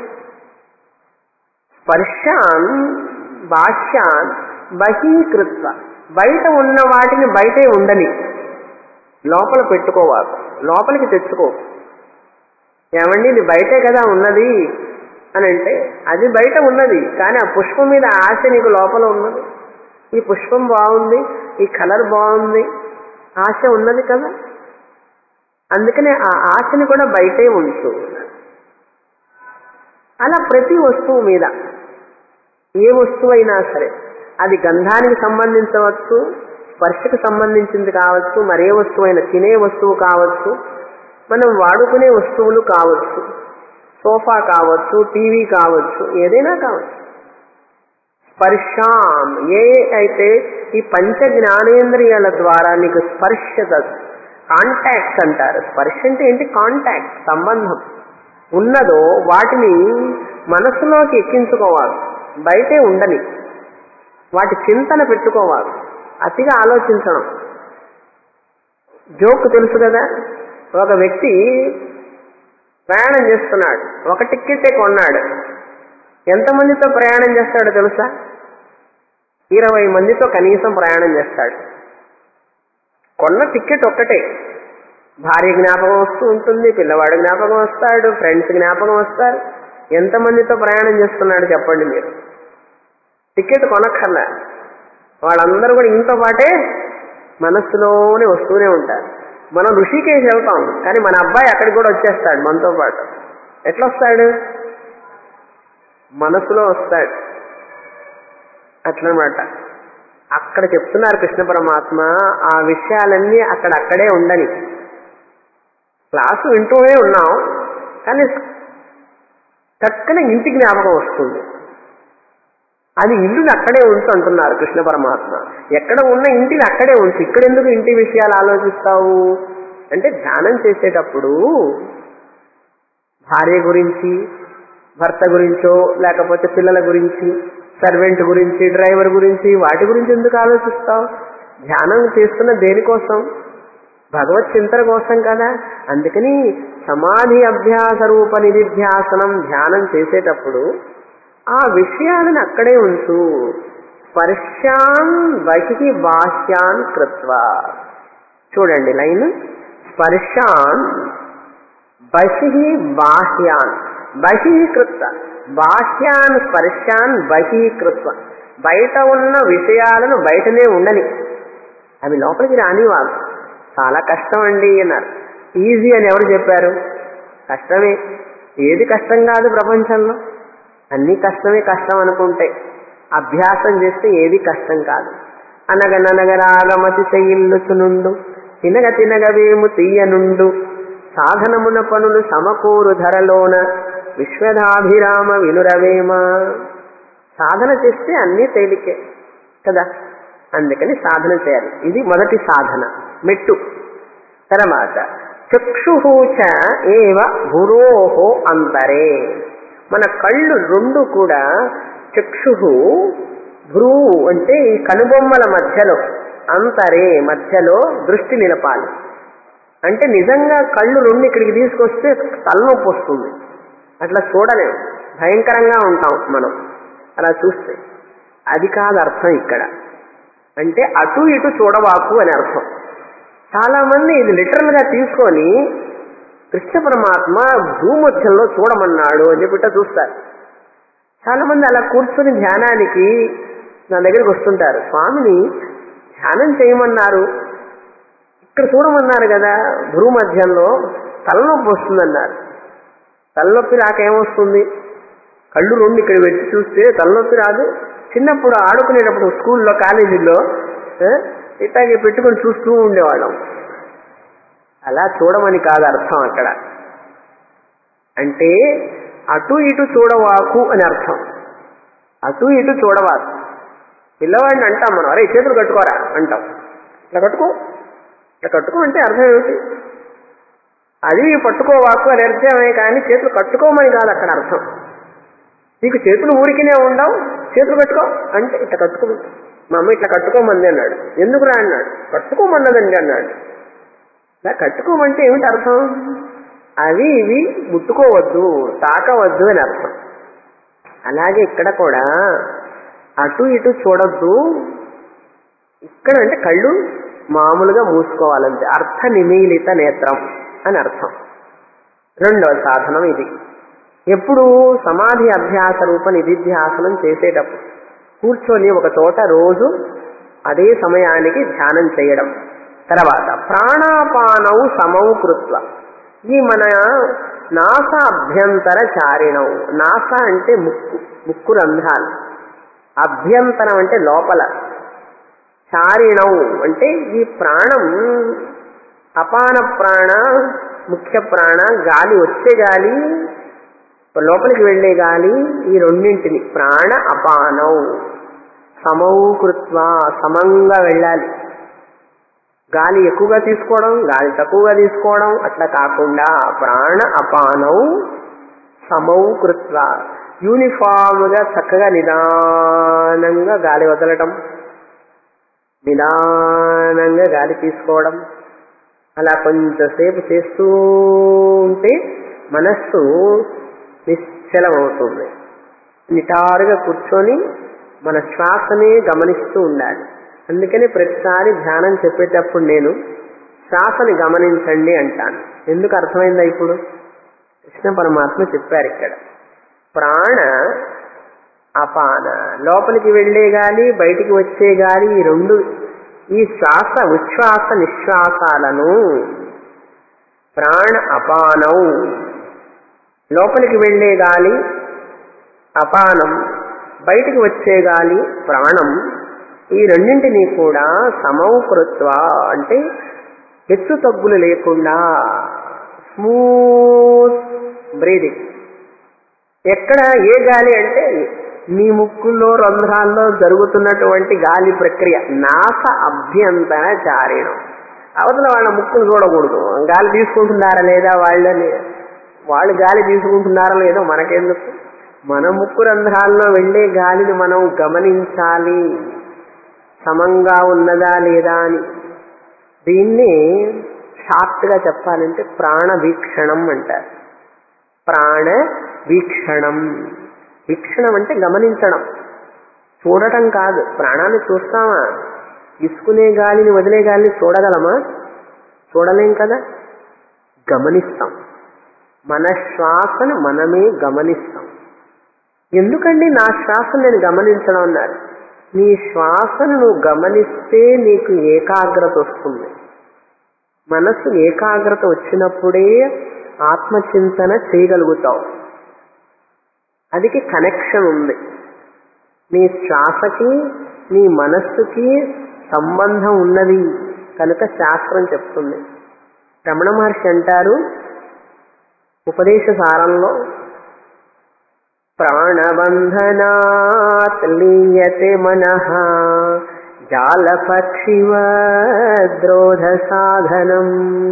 స్పర్శాన్ బాహ్యాన్ బహీకృత్వ బయట ఉన్న వాటిని బయటే ఉండని లోపల పెట్టుకోవాలి లోపలికి తెచ్చుకో ఏమండి ఇది బయటే కదా ఉన్నది అని అంటే అది బయట ఉన్నది కానీ ఆ పుష్పం మీద ఆశ నీకు లోపల ఉన్నది ఈ పుష్పం బాగుంది ఈ కలర్ బాగుంది ఆశ ఉన్నది కదా అందుకనే ఆ ఆశని కూడా బయటే ఉంచు అలా ప్రతి వస్తువు మీద ఏ వస్తువు అయినా సరే అది గంధానికి సంబంధించవచ్చు స్పర్శకు సంబంధించింది కావచ్చు మరే వస్తువైనా తినే వస్తువు కావచ్చు మనం వాడుకునే వస్తువులు కావచ్చు సోఫా కావచ్చు టీవీ కావచ్చు ఏదైనా కావచ్చు స్పర్శాం ఏ అయితే ఈ పంచ జ్ఞానేంద్రియాల ద్వారా నీకు స్పర్శ కాంటాక్ట్స్ అంటారు స్పర్శ అంటే ఏంటి కాంటాక్ట్ సంబంధం ఉన్నదో వాటిని మనసులోకి ఎక్కించుకోవాలి బయటే ఉండని వాటి చింతన పెట్టుకోవాలి అతిగా ఆలోచించడం జోక్ తెలుసు కదా ఒక వ్యక్తి ప్రయాణం చేస్తున్నాడు ఒక టిక్కెటే కొన్నాడు ఎంతమందితో ప్రయాణం చేస్తాడో తెలుసా ఇరవై మందితో కనీసం ప్రయాణం చేస్తాడు కొన్న టికెట్ ఒక్కటే భార్య జ్ఞాపకం వస్తూ ఉంటుంది పిల్లవాడు జ్ఞాపకం వస్తాడు ఫ్రెండ్స్ జ్ఞాపకం వస్తారు ఎంతమందితో ప్రయాణం చేస్తున్నాడు చెప్పండి మీరు టికెట్ కొనక్కర్లా వాళ్ళందరూ కూడా ఇంతో పాటే మనస్సులోనే వస్తూనే ఉంటారు మనం ఋషికేశ్ వెళ్తాం కానీ మన అబ్బాయి అక్కడికి కూడా వచ్చేస్తాడు మనతో పాటు ఎట్లా వస్తాడు మనసులో వస్తాడు అట్లనమాట అక్కడ చెప్తున్నారు కృష్ణ పరమాత్మ ఆ విషయాలన్నీ అక్కడ అక్కడే ఉండని క్లాసు వింటూనే ఉన్నాం కానీ చక్కని ఇంటి జ్ఞాపకం వస్తుంది అది ఇల్లుని అక్కడే ఉంచు అంటున్నారు కృష్ణ పరమాత్మ ఎక్కడ ఉన్న ఇంటిని అక్కడే ఉంచు ఇక్కడెందుకు ఇంటి విషయాలు ఆలోచిస్తావు అంటే ధ్యానం చేసేటప్పుడు భార్య గురించి భర్త గురించో లేకపోతే పిల్లల గురించి సర్వెంట్ గురించి డ్రైవర్ గురించి వాటి గురించి ఎందుకు ఆలోచిస్తావు ధ్యానం చేస్తున్న దేనికోసం భగవత్ చింతన కోసం కదా అందుకని సమాధి అభ్యాస రూప నిధిధ్యాసనం ధ్యానం చేసేటప్పుడు ఆ విషయాలను అక్కడే ఉంచు స్పర్శాన్ బహికి బాహ్యాన్ కృత్వ చూడండి లైన్ స్పర్శాన్ బహిః బాహ్యాన్ బహీకృత్వ బాహ్యాన్ స్పర్శాన్ బహీకృత్వ బయట ఉన్న విషయాలను బయటనే ఉండని అవి లోపలికి రానివారు చాలా కష్టం అండి అన్నారు ఈజీ అని ఎవరు చెప్పారు కష్టమే ఏది కష్టం కాదు ప్రపంచంలో అన్ని కష్టమే కష్టం అనుకుంటే అభ్యాసం చేస్తే ఏది కష్టం కాదు అనగననగరాగమతిశయిల్లుచునుండు తినగ తినగవేము తీయనుండు సాధనమున పనులు సమకూరు ధరలోన విశ్వదాభిరామ వినురవేమ సాధన చేస్తే అన్నీ తేలికే కదా అందుకని సాధన చేయాలి ఇది మొదటి సాధన మెట్టు తర్వాత చక్షుహూచ ఏవ గురోహో అంతరే మన కళ్ళు రెండు కూడా చక్షు భ్రూ అంటే ఈ కనుబొమ్మల మధ్యలో అంతరే మధ్యలో దృష్టి నిలపాలి అంటే నిజంగా కళ్ళు రెండు ఇక్కడికి తీసుకొస్తే తలనొప్పి వస్తుంది అట్లా చూడలేం భయంకరంగా ఉంటాం మనం అలా చూస్తే అది కాదు అర్థం ఇక్కడ అంటే అటు ఇటు చూడవాకు అని అర్థం చాలా మంది ఇది లిటరల్ గా తీసుకొని కృష్ణ పరమాత్మ భూమధ్యంలో చూడమన్నాడు అని చెప్పిట చూస్తారు చాలా మంది అలా కూర్చొని ధ్యానానికి నా దగ్గరికి వస్తుంటారు స్వామిని ధ్యానం చేయమన్నారు ఇక్కడ చూడమన్నారు కదా భూమధ్యంలో తలనొప్పి వస్తుందన్నారు తలనొప్పి రాకేమొస్తుంది కళ్ళు రెండు ఇక్కడ పెట్టి చూస్తే తలనొప్పి రాదు చిన్నప్పుడు ఆడుకునేటప్పుడు స్కూల్లో కాలేజీల్లో ఆ, ఇట్లాగే పెట్టుకొని చూస్తూ ఉండేవాళ్ళం అలా చూడమని కాదు అర్థం అక్కడ అంటే అటు ఇటు చూడవాకు అని అర్థం అటు ఇటు చూడవాకు పిల్లవాడిని అంటాం మనం అరే చేతులు కట్టుకోరా అంటాం ఇట్లా కట్టుకో ఇట్లా కట్టుకో అంటే అర్థం ఏమిటి అది పట్టుకోవాకు అని అర్థమే కానీ చేతులు కట్టుకోమని కాదు అక్కడ అర్థం నీకు చేతులు ఊరికినే ఉండవు చేతులు కట్టుకో అంటే ఇట్లా కట్టుకో మా అమ్మ ఇట్లా కట్టుకోమంది అన్నాడు ఎందుకురా అన్నాడు కట్టుకోమన్నదండి అన్నాడు ఇలా కట్టుకోమంటే ఏమిటి అర్థం అవి ఇవి ముట్టుకోవద్దు తాకవద్దు అని అర్థం అలాగే ఇక్కడ కూడా అటు ఇటు చూడొద్దు ఇక్కడ అంటే కళ్ళు మామూలుగా మూసుకోవాలంటే అర్థ నిమీలిత నేత్రం అని అర్థం రెండవ సాధనం ఇది ఎప్పుడు సమాధి అభ్యాస రూప నిధిధ్యాసనం చేసేటప్పుడు కూర్చొని ఒక చోట రోజు అదే సమయానికి ధ్యానం చేయడం తర్వాత ప్రాణాపానౌ సమౌ కృత్వ ఈ మన నాస అభ్యంతర చారిణం నాస అంటే ముక్కు ముక్కు రంధ్రాలు అభ్యంతరం అంటే లోపల చారిణం అంటే ఈ ప్రాణం అపాన ప్రాణ ముఖ్య ప్రాణ గాలి వచ్చే గాలి లోపలికి వెళ్లే గాలి ఈ రెండింటిని ప్రాణ అపానౌ సమౌకృత్వ సమంగా వెళ్ళాలి గాలి ఎక్కువగా తీసుకోవడం గాలి తక్కువగా తీసుకోవడం అట్లా కాకుండా ప్రాణ అపానౌ సమౌకృత్వ యూనిఫామ్ గా చక్కగా నిదానంగా గాలి వదలటం నిదానంగా గాలి తీసుకోవడం అలా కొంచెంసేపు చేస్తూ ఉంటే మనస్సు నిశ్చలమవుతుంది నిటారుగా కూర్చొని మన శ్వాసనే గమనిస్తూ ఉండాలి అందుకని ప్రతిసారి ధ్యానం చెప్పేటప్పుడు నేను శ్వాసని గమనించండి అంటాను ఎందుకు అర్థమైందా ఇప్పుడు కృష్ణ పరమాత్మ చెప్పారు ఇక్కడ ప్రాణ అపాన లోపలికి వెళ్లే గాలి బయటికి వచ్చే గాలి ఈ రెండు ఈ శ్వాస ఉచ్ఛ్వాస నిశ్వాసాలను ప్రాణ అపానం లోపలికి వెళ్లే గాలి అపానం బయటికి వచ్చే గాలి ప్రాణం ఈ రెండింటినీ కూడా సమౌకృత్వ అంటే హెచ్చు తగ్గులు లేకుండా స్మూత్ బ్రీదింగ్ ఎక్కడ ఏ గాలి అంటే నీ ముక్కుల్లో రంధ్రాల్లో జరుగుతున్నటువంటి గాలి ప్రక్రియ నాస అభ్యంతర చారిణం అవతల వాళ్ళ ముక్కును చూడకూడదు గాలి తీసుకుంటున్నారా లేదా వాళ్ళని వాళ్ళు గాలి తీసుకుంటున్నారా లేదో మనకెందుకు మన ముక్కు రంధ్రాల్లో వెళ్లే గాలిని మనం గమనించాలి సమంగా ఉన్నదా లేదా అని దీన్ని షార్ట్ గా చెప్పాలంటే ప్రాణ వీక్షణం అంటారు ప్రాణ వీక్షణం వీక్షణం అంటే గమనించడం చూడటం కాదు ప్రాణాన్ని చూస్తామా తీసుకునే గాలిని వదిలే గాలిని చూడగలమా చూడలేం కదా గమనిస్తాం మన శ్వాసను మనమే గమనిస్తాం ఎందుకండి నా శ్వాసను నేను గమనించడం అన్నారు నీ శ్వాసను నువ్వు గమనిస్తే నీకు ఏకాగ్రత వస్తుంది మనస్సు ఏకాగ్రత వచ్చినప్పుడే ఆత్మచింతన చేయగలుగుతావు అదికి కనెక్షన్ ఉంది నీ శ్వాసకి నీ మనస్సుకి సంబంధం ఉన్నది కనుక శాస్త్రం చెప్తుంది రమణ మహర్షి అంటారు ఉపదేశ సారంలో ప్రాణబంధనాత్ లీయతే మనః జాలపక్షివ ద్రోధ సాధనం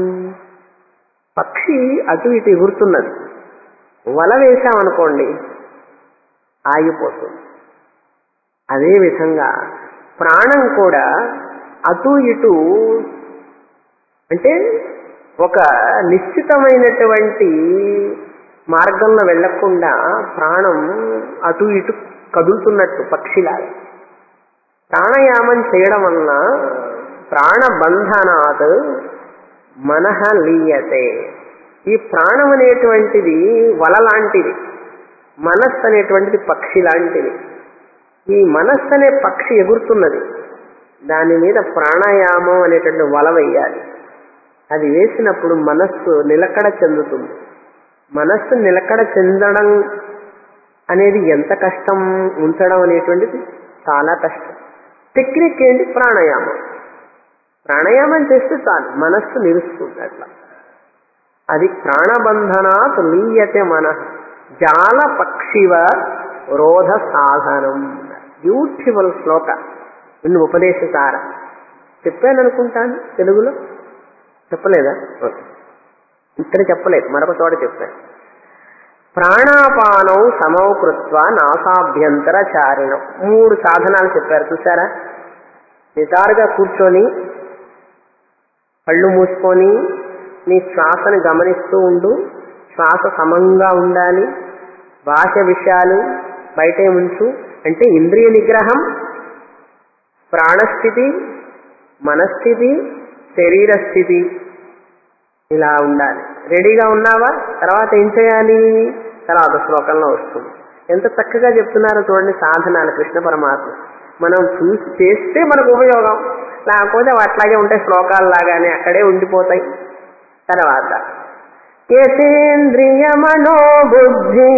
పక్షి అటు ఇటు ఎగురుతున్నది వల వేశామనుకోండి ఆగిపోతుంది అదే విధంగా ప్రాణం కూడా అటు ఇటు అంటే ఒక నిశ్చితమైనటువంటి మార్గంలో వెళ్లకుండా ప్రాణం అటు ఇటు కదులుతున్నట్టు పక్షిలాగా ప్రాణాయామం చేయడం వలన ప్రాణబంధనాత్ మనహ లీయతే ఈ ప్రాణం అనేటువంటిది వల లాంటిది మనస్సు అనేటువంటిది పక్షి లాంటిది ఈ మనస్సు అనే పక్షి ఎగురుతున్నది దాని మీద ప్రాణాయామం అనేటువంటి వల వేయాలి అది వేసినప్పుడు మనస్సు నిలకడ చెందుతుంది మనస్సు నిలకడ చెందడం అనేది ఎంత కష్టం ఉంచడం అనేటువంటిది చాలా కష్టం టెక్నిక్ ఏంటి ప్రాణాయామం ప్రాణాయామం చేస్తే చాలు మనస్సు నిలుస్తుంది అట్లా అది ప్రాణబంధనాత్ లీయతే మన జాల పక్షివ రోధ సాధనం బ్యూటిఫుల్ శ్లోక ఇన్ని ఉపదేశ సార చెప్పాను అనుకుంటాను తెలుగులో చెప్పలేదా ఓకే. ఇక్కడ చెప్పలేదు మరొక చోట చెప్పాను ప్రాణాపానం సమౌకృత్వ నాసాభ్యంతర చారిణం మూడు సాధనాలు చెప్పారు చూసారా నిటారుగా కూర్చొని కళ్ళు మూసుకొని నీ శ్వాసను గమనిస్తూ ఉండు శ్వాస సమంగా ఉండాలి భాష విషయాలు బయటే ఉంచు అంటే ఇంద్రియ నిగ్రహం ప్రాణస్థితి మనస్థితి శరీర స్థితి ఇలా ఉండాలి రెడీగా ఉన్నావా తర్వాత ఏం చేయాలి తర్వాత శ్లోకంలో వస్తుంది ఎంత చక్కగా చెప్తున్నారో చూడండి సాధనాలు కృష్ణ పరమాత్మ మనం చూసి చేస్తే మనకు ఉపయోగం లేకపోతే అవి అట్లాగే ఉంటాయి శ్లోకాలు లాగానే అక్కడే ఉండిపోతాయి తర్వాత యతేంద్రియ మనోబుద్ధి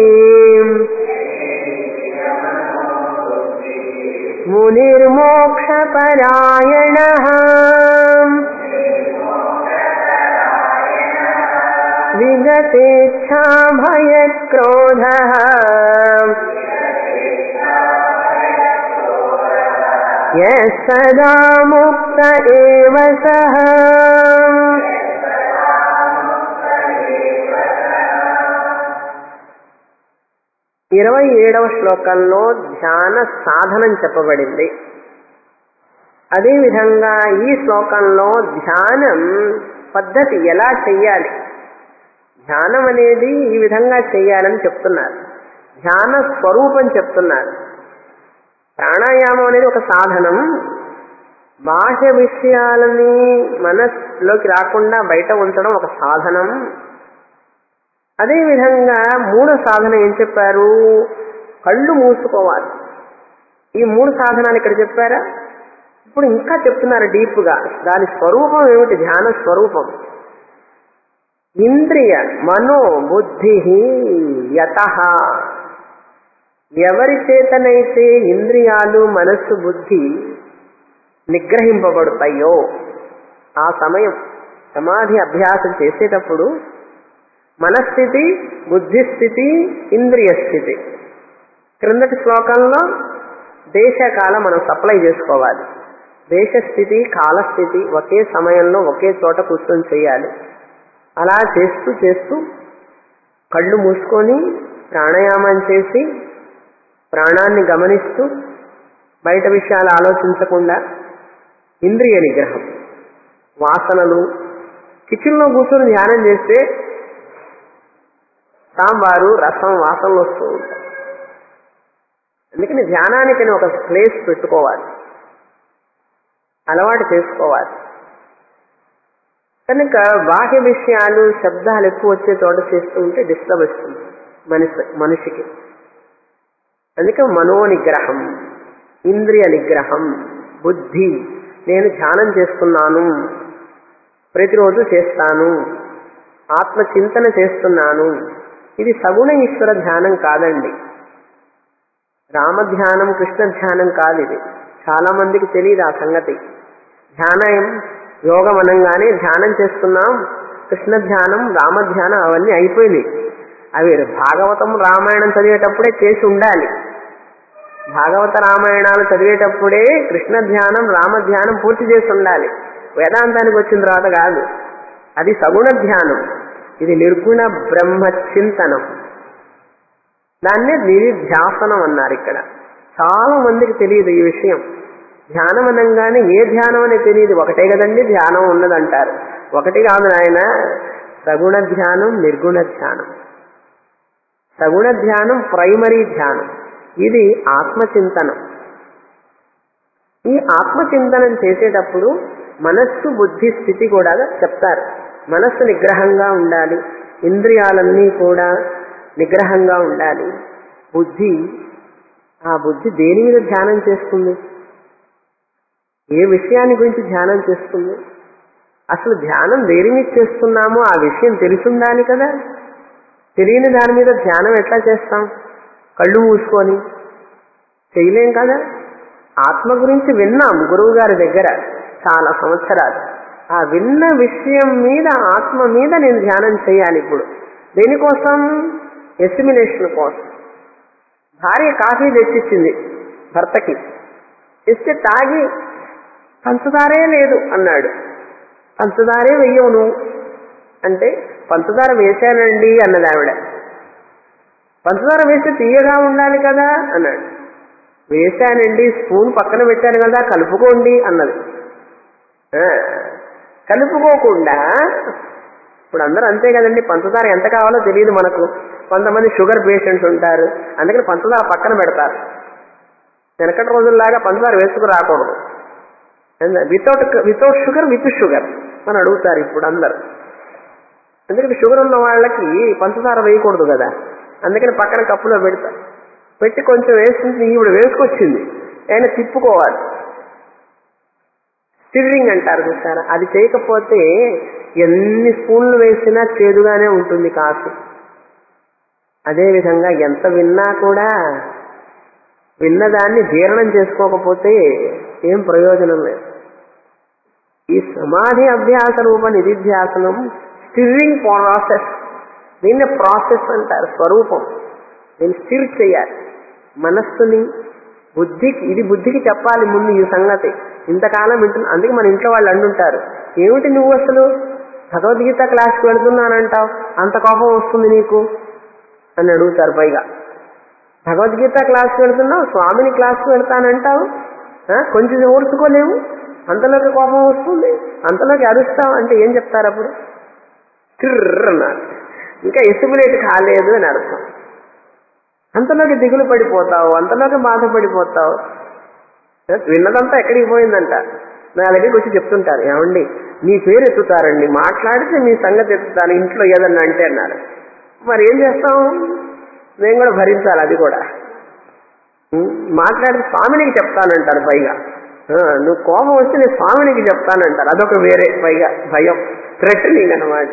మునిర్మోక్షపరాయణ విగతేచ్ఛా భయక్రోధ సదా ముక్త ఏవ సహ ఇరవై ఏడవ శ్లోకంలో ధ్యాన సాధనం చెప్పబడింది అదేవిధంగా ఈ శ్లోకంలో ధ్యానం పద్ధతి ఎలా చెయ్యాలి ధ్యానం అనేది ఈ విధంగా చెయ్యాలని చెప్తున్నారు ధ్యాన స్వరూపం చెప్తున్నారు ప్రాణాయామం అనేది ఒక సాధనం బాహ్య విషయాలని మనస్సులోకి రాకుండా బయట ఉంచడం ఒక సాధనం అదేవిధంగా మూడో సాధన ఏం చెప్పారు కళ్ళు మూసుకోవాలి ఈ మూడు సాధనాలు ఇక్కడ చెప్పారా ఇప్పుడు ఇంకా చెప్తున్నారు డీప్గా దాని స్వరూపం ఏమిటి ధ్యాన స్వరూపం ఇంద్రియ మనో బుద్ధి యత ఎవరి చేతనైతే ఇంద్రియాలు మనస్సు బుద్ధి నిగ్రహింపబడతాయో ఆ సమయం సమాధి అభ్యాసం చేసేటప్పుడు మనస్థితి బుద్ధిస్థితి ఇంద్రియ స్థితి క్రిందటి శ్లోకంలో దేశకాలం మనం సప్లై చేసుకోవాలి దేశస్థితి కాలస్థితి ఒకే సమయంలో ఒకే చోట కూర్చొని చేయాలి అలా చేస్తూ చేస్తూ కళ్ళు మూసుకొని ప్రాణాయామం చేసి ప్రాణాన్ని గమనిస్తూ బయట విషయాలు ఆలోచించకుండా ఇంద్రియ నిగ్రహం వాసనలు కిచెన్లో కూర్చొని ధ్యానం చేస్తే సాంబారు రసం వాసనలు వస్తూ ఉంటాయి అందుకని ధ్యానానికని ఒక ప్లేస్ పెట్టుకోవాలి అలవాటు చేసుకోవాలి కనుక బాహ్య విషయాలు శబ్దాలు ఎక్కువ వచ్చే చోట చేస్తూ ఉంటే డిస్టర్బ్ వస్తుంది మనిషి మనిషికి అందుకే మనోనిగ్రహం ఇంద్రియ నిగ్రహం బుద్ధి నేను ధ్యానం చేస్తున్నాను ప్రతిరోజు చేస్తాను ఆత్మ చింతన చేస్తున్నాను ఇది సగుణ ఈశ్వర ధ్యానం కాదండి రామ ధ్యానం కృష్ణ ధ్యానం కాదు ఇది చాలా మందికి తెలియదు ఆ సంగతి ధ్యానం యోగం అనగానే ధ్యానం చేస్తున్నాం కృష్ణ ధ్యానం రామ ధ్యానం అవన్నీ అయిపోయినాయి అవి భాగవతం రామాయణం చదివేటప్పుడే చేసి ఉండాలి భాగవత రామాయణాలు చదివేటప్పుడే కృష్ణ ధ్యానం రామ ధ్యానం పూర్తి చేసి ఉండాలి వేదాంతానికి వచ్చిన తర్వాత కాదు అది సగుణ ధ్యానం ఇది నిర్గుణ బ్రహ్మ చింతనం దాన్నే నిధిధ్యాసనం అన్నారు ఇక్కడ చాలా మందికి తెలియదు ఈ విషయం ధ్యానం అనగానే ఏ ధ్యానం అనేది తెలియదు ఒకటే కదండి ధ్యానం ఉన్నదంటారు ఒకటి కాదు నాయన సగుణ ధ్యానం నిర్గుణ ధ్యానం సగుణ ధ్యానం ప్రైమరీ ధ్యానం ఇది ఆత్మచింతనం ఈ ఆత్మచింతనం చేసేటప్పుడు మనస్సు బుద్ధి స్థితి కూడా చెప్తారు మనస్సు నిగ్రహంగా ఉండాలి ఇంద్రియాలన్నీ కూడా నిగ్రహంగా ఉండాలి బుద్ధి ఆ బుద్ధి దేని మీద ధ్యానం చేస్తుంది ఏ విషయాన్ని గురించి ధ్యానం చేస్తుంది అసలు ధ్యానం దేని మీద చేస్తున్నామో ఆ విషయం తెలిసుండాలి కదా తెలియని దాని మీద ధ్యానం ఎట్లా చేస్తాం కళ్ళు మూసుకొని చేయలేం కదా ఆత్మ గురించి విన్నాం గురువు గారి దగ్గర చాలా సంవత్సరాలు ఆ విన్న విషయం మీద ఆత్మ మీద నేను ధ్యానం చేయాలి ఇప్పుడు దేనికోసం ఎస్టిమినేషన్ కోసం భార్య కాఫీ తెచ్చిచ్చింది భర్తకి ఇస్తే తాగి పంచదారే లేదు అన్నాడు పంచదారే వెయ్యవు నువ్వు అంటే పంచదార వేశానండి అన్నది ఆవిడ పంచదార వేస్తే తీయగా ఉండాలి కదా అన్నాడు వేశానండి స్పూన్ పక్కన పెట్టాను కదా కలుపుకోండి అన్నది ఆ, కలుపుకోకుండా ఇప్పుడు అందరూ అంతే కదండి పంచదార ఎంత కావాలో తెలియదు మనకు కొంతమంది షుగర్ పేషెంట్స్ ఉంటారు అందుకని పంచదార పక్కన పెడతారు వెనకటి రోజుల్లాగా పంచదార వేసుకు రాకూడదు without without sugar with sugar అని అడుగుతారు ఇప్పుడు అందరు ఎందుకంటే షుగర్ ఉన్న వాళ్ళకి పంచదార వేయకూడదు కదా అందుకని పక్కన కప్పులో పెడతారు పెట్టి కొంచెం వేసుకుంటే ఈవిడ వేసుకొచ్చింది ఆయన తిప్పుకోవాలి స్టిర్రింగ్ అంటారు చూసారా అది చేయకపోతే ఎన్ని స్పూన్లు వేసినా చేదుగానే ఉంటుంది కాఫీ అదేవిధంగా ఎంత విన్నా కూడా విన్నదాన్ని జీర్ణం చేసుకోకపోతే ఏం ప్రయోజనం లేదు ఈ సమాధి అభ్యాస రూప నిధిధ్యాసనం స్టిర్రింగ్ ప్రాసెస్ దీన్ని ప్రాసెస్ అంటారు స్వరూపం దీన్ని స్టిర్ చేయాలి మనస్సుని బుద్ధికి ఇది బుద్ధికి చెప్పాలి ముందు ఈ సంగతి ఇంతకాలం వింటున్నా అందుకే మన ఇంట్లో వాళ్ళు అంటుంటారు ఏమిటి నువ్వు అసలు భగవద్గీత క్లాస్కి వెళుతున్నానంటావు అంత కోపం వస్తుంది నీకు అని అడుగుతారు పైగా భగవద్గీత క్లాస్కి వెళ్తున్నావు స్వామిని క్లాస్కి వెళ్తానంటావు ఆ, కొంచెం ఓర్చుకోలేవు అంతలోకి కోపం వస్తుంది అంతలోకి అరుస్తావు అంటే ఏం చెప్తారు అప్పుడు కిర్ర్ అన్నారు ఇంకా ఎస్టిమేట్ కాలేదు అని అర్థం అంతలోకి దిగులు పడిపోతావు అంతలోకి బాధపడిపోతావు విన్నదంతా ఎక్కడికి పోయిందంట నా దగ్గరికి వచ్చి చెప్తుంటారు ఏమండి మీ పేరు ఎత్తుతారండి మాట్లాడితే మీ సంగతి ఎత్తుతాను ఇంట్లో ఏదన్నా అంటే అన్నారు మరి ఏం చేస్తాం నేను కూడా భరించాలి అది కూడా ఉం, మాట్లాడితే స్వామినికి చెప్తానంటారు పైగా ఆ, నువ్వు కోపం వస్తే నేను స్వామినికి చెప్తానంటారు అదొక వేరే పైగా భయం థ్రెటనింగ్ అనమాట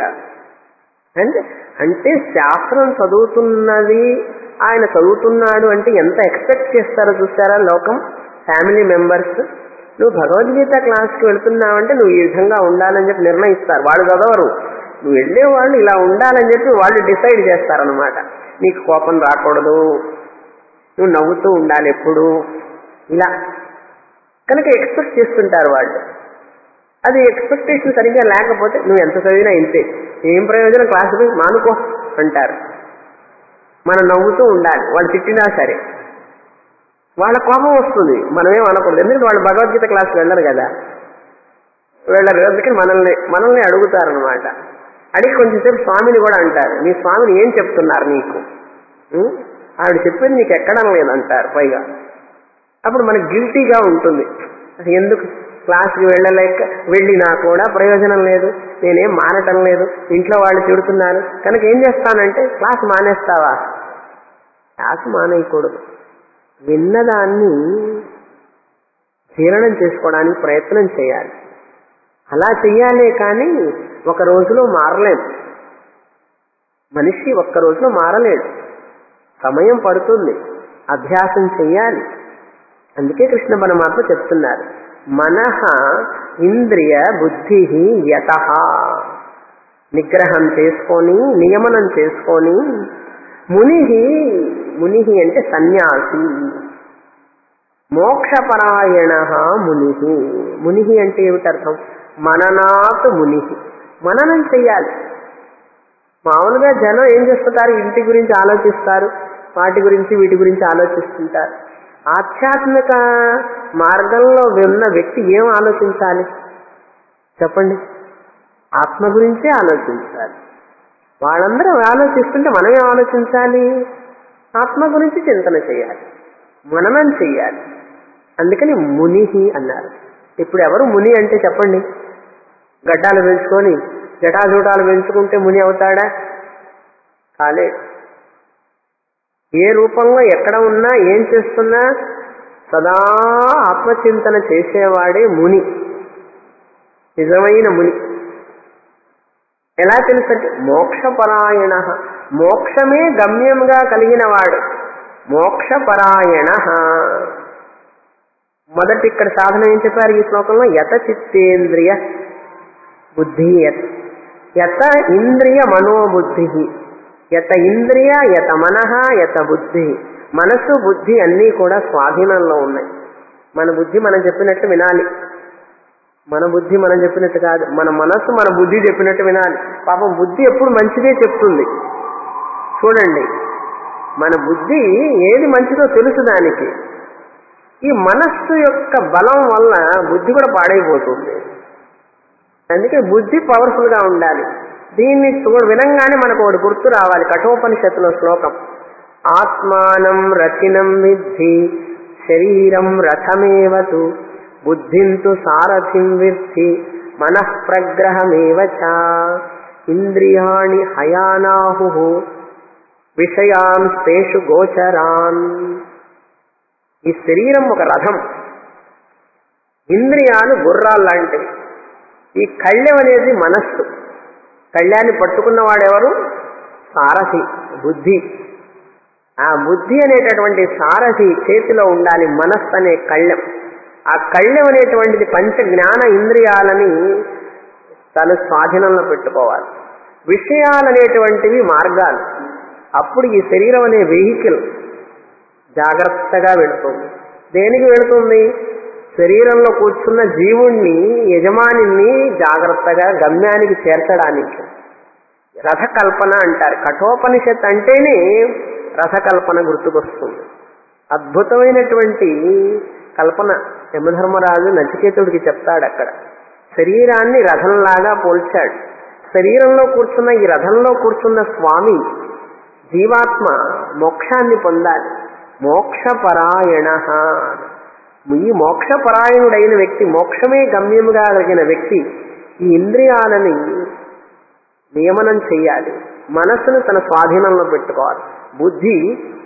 అంటే అంటే శాస్త్రం చదువుతున్నది ఆయన చదువుతున్నాడు అంటే ఎంత ఎక్స్పెక్ట్ చేస్తారో చూస్తారా లోకం ఫ్యామిలీ మెంబర్స్ నువ్వు భగవద్గీత క్లాస్కి వెళ్తున్నావంటే నువ్వు ఈ విధంగా ఉండాలని చెప్పి నిర్ణయిస్తారు వాళ్ళు చదవరు నువ్వు వెళ్ళే వాళ్ళు ఇలా ఉండాలని చెప్పి వాళ్ళు డిసైడ్ చేస్తారనమాట నీకు కోపం రాకూడదు నువ్వు నవ్వుతూ ఉండాలి ఎప్పుడు ఇలా కనుక ఎక్స్పెక్ట్ చేస్తుంటారు వాళ్ళు అది ఎక్స్పెక్టేషన్ సరిగ్గా లేకపోతే నువ్వు ఎంత చదివినా ఇంతే ఏం ప్రయోజనం క్లాసు పోయి మానుకో అంటారు మనం నవ్వుతూ ఉండాలి వాళ్ళు తిట్టినా సరే వాళ్ళ కోపం వస్తుంది మనమేం అనకూడదు ఎందుకంటే వాళ్ళు భగవద్గీత క్లాస్కి వెళ్ళరు కదా వెళ్ళరు అందుకని మనల్ని మనల్ని అడుగుతారనమాట అడిగి కొంచెంసేపు స్వామిని కూడా అంటారు మీ స్వామిని ఏం చెప్తున్నారు నీకు ఉం? ఆవిడ చెప్పింది నీకు ఎక్కడం లేదంటారు పైగా అప్పుడు మనకు గిల్టీగా ఉంటుంది ఎందుకు క్లాస్కి వెళ్ళలేక వెళ్ళినా కూడా ప్రయోజనం లేదు నేనేం మానటం లేదు ఇంట్లో వాళ్ళు తిడుతున్నారు కనుక ఏం చేస్తానంటే క్లాస్ మానేస్తావా క్లాస్ మానేయకూడదు విన్నదాన్ని జీర్ణం చేసుకోవడానికి ప్రయత్నం చేయాలి అలా చెయ్యాలే కానీ ఒక రోజులో మారలేం మనిషి ఒక్క రోజులో మారలేడు సమయం పడుతుంది అభ్యాసం చెయ్యాలి అందుకే కృష్ణ పరమాత్మ చెప్తున్నారు మనః ఇంద్రియ బుద్ధి యత నిగ్రహం చేసుకొని నియమనం చేసుకొని ముని ముని అంటే సన్యాసి మోక్షపరాయణ ముని ముని అంటే ఏమిటి అర్థం మననాత్ ముని మననం చెయ్యాలి మామూలుగా జనం ఏం చేస్తుంటారు ఇంటి గురించి ఆలోచిస్తారు వాటి గురించి వీటి గురించి ఆలోచిస్తుంటారు ఆధ్యాత్మిక మార్గంలో ఉన్న వ్యక్తి ఏం ఆలోచించాలి చెప్పండి ఆత్మ గురించే ఆలోచించాలి వాళ్ళందరూ ఆలోచిస్తుంటే మనమే ఆలోచించాలి ఆత్మ గురించి చింతన చేయాలి మననం చెయ్యాలి అందుకని మునిహి అన్నారు ఇప్పుడు ఎవరు ముని అంటే చెప్పండి గడ్డాలు పెంచుకొని జటాజూటాలు పెంచుకుంటే ముని అవుతాడా కాలే ఏ రూపంలో ఎక్కడ ఉన్నా ఏం చేస్తున్నా సదా ఆత్మచింతన చేసేవాడే ముని నిజమైన ముని ఎలా తెలుసంటే మోక్షపరాయణ మోక్షమే గమ్యంగా కలిగిన వాడు మోక్షపరాయణ మొదటి ఇక్కడ సాధన ఏం చెప్పారు ఈ శ్లోకంలో యత చిత్తేంద్రియ బుద్ధి యత్ యత ఇంద్రియ మనోబుద్ధి యత ఇంద్రియ యత మనహ యత బుద్ధి మనసు బుద్ధి అన్నీ కూడా స్వాధీనంలో ఉన్నాయి మన బుద్ధి మనం చెప్పినట్టు వినాలి మన బుద్ధి మనం చెప్పినట్టు కాదు మన మనస్సు మన బుద్ధి చెప్పినట్టు వినాలి పాపం బుద్ధి ఎప్పుడు మంచిదే చెప్తుంది చూడండి మన బుద్ధి ఏది మంచిదో తెలుసు దానికి ఈ మనస్సు యొక్క బలం వల్ల బుద్ధి కూడా పాడైపోతుంది అందుకే బుద్ధి పవర్ఫుల్ గా ఉండాలి దీన్ని చూడ వినంగానే మనకు ఒకటి గుర్తు రావాలి కఠోపనిషత్తులో శ్లోకం ఆత్మానం రచినం విద్ధి శరీరం రథమేవతు బుద్ధింతు సారథిం విద్ధి మనఃప్రగ్రహమేవ చ ఇంద్రియాణి హయానాహు విషయాంస్తేషు గోచరాన్ ఈ శరీరం ఒక రథం ఇంద్రియాలు గుర్రాలు లాంటివి ఈ కళ్ళెం అనేది మనస్సు కళ్యాన్ని పట్టుకున్నవాడెవరు సారథి బుద్ధి ఆ బుద్ధి అనేటటువంటి సారథి చేతిలో ఉండాలి మనస్సు అనే కళ్ళెం ఆ కళ్ళెం అనేటువంటిది పంచ జ్ఞాన ఇంద్రియాలని తన స్వాధీనంలో పెట్టుకోవాలి విషయాలనేటువంటివి మార్గాలు అప్పుడు ఈ శరీరం అనే వెహికల్ జాగ్రత్తగా వెళుతుంది దేనికి వెళుతుంది శరీరంలో కూర్చున్న జీవుణ్ణి యజమానిని జాగ్రత్తగా గమ్యానికి చేర్చడానికి రథకల్పన అంటారు కఠోపనిషత్ అంటేనే రథకల్పన గుర్తుకొస్తుంది అద్భుతమైనటువంటి కల్పన యమధర్మరాజు నచికేతుడికి చెప్తాడు అక్కడ శరీరాన్ని రథంలాగా పోల్చాడు శరీరంలో కూర్చున్న ఈ రథంలో కూర్చున్న స్వామి జీవాత్మ మోక్షాన్ని పొందాలి మోక్షపరాయణ ఈ మోక్షపరాయణుడైన వ్యక్తి మోక్షమే గమ్యముగా కలిగిన వ్యక్తి ఈ ఇంద్రియాలని నియమనం చేయాలి మనస్సును తన స్వాధీనంలో పెట్టుకోవాలి బుద్ధి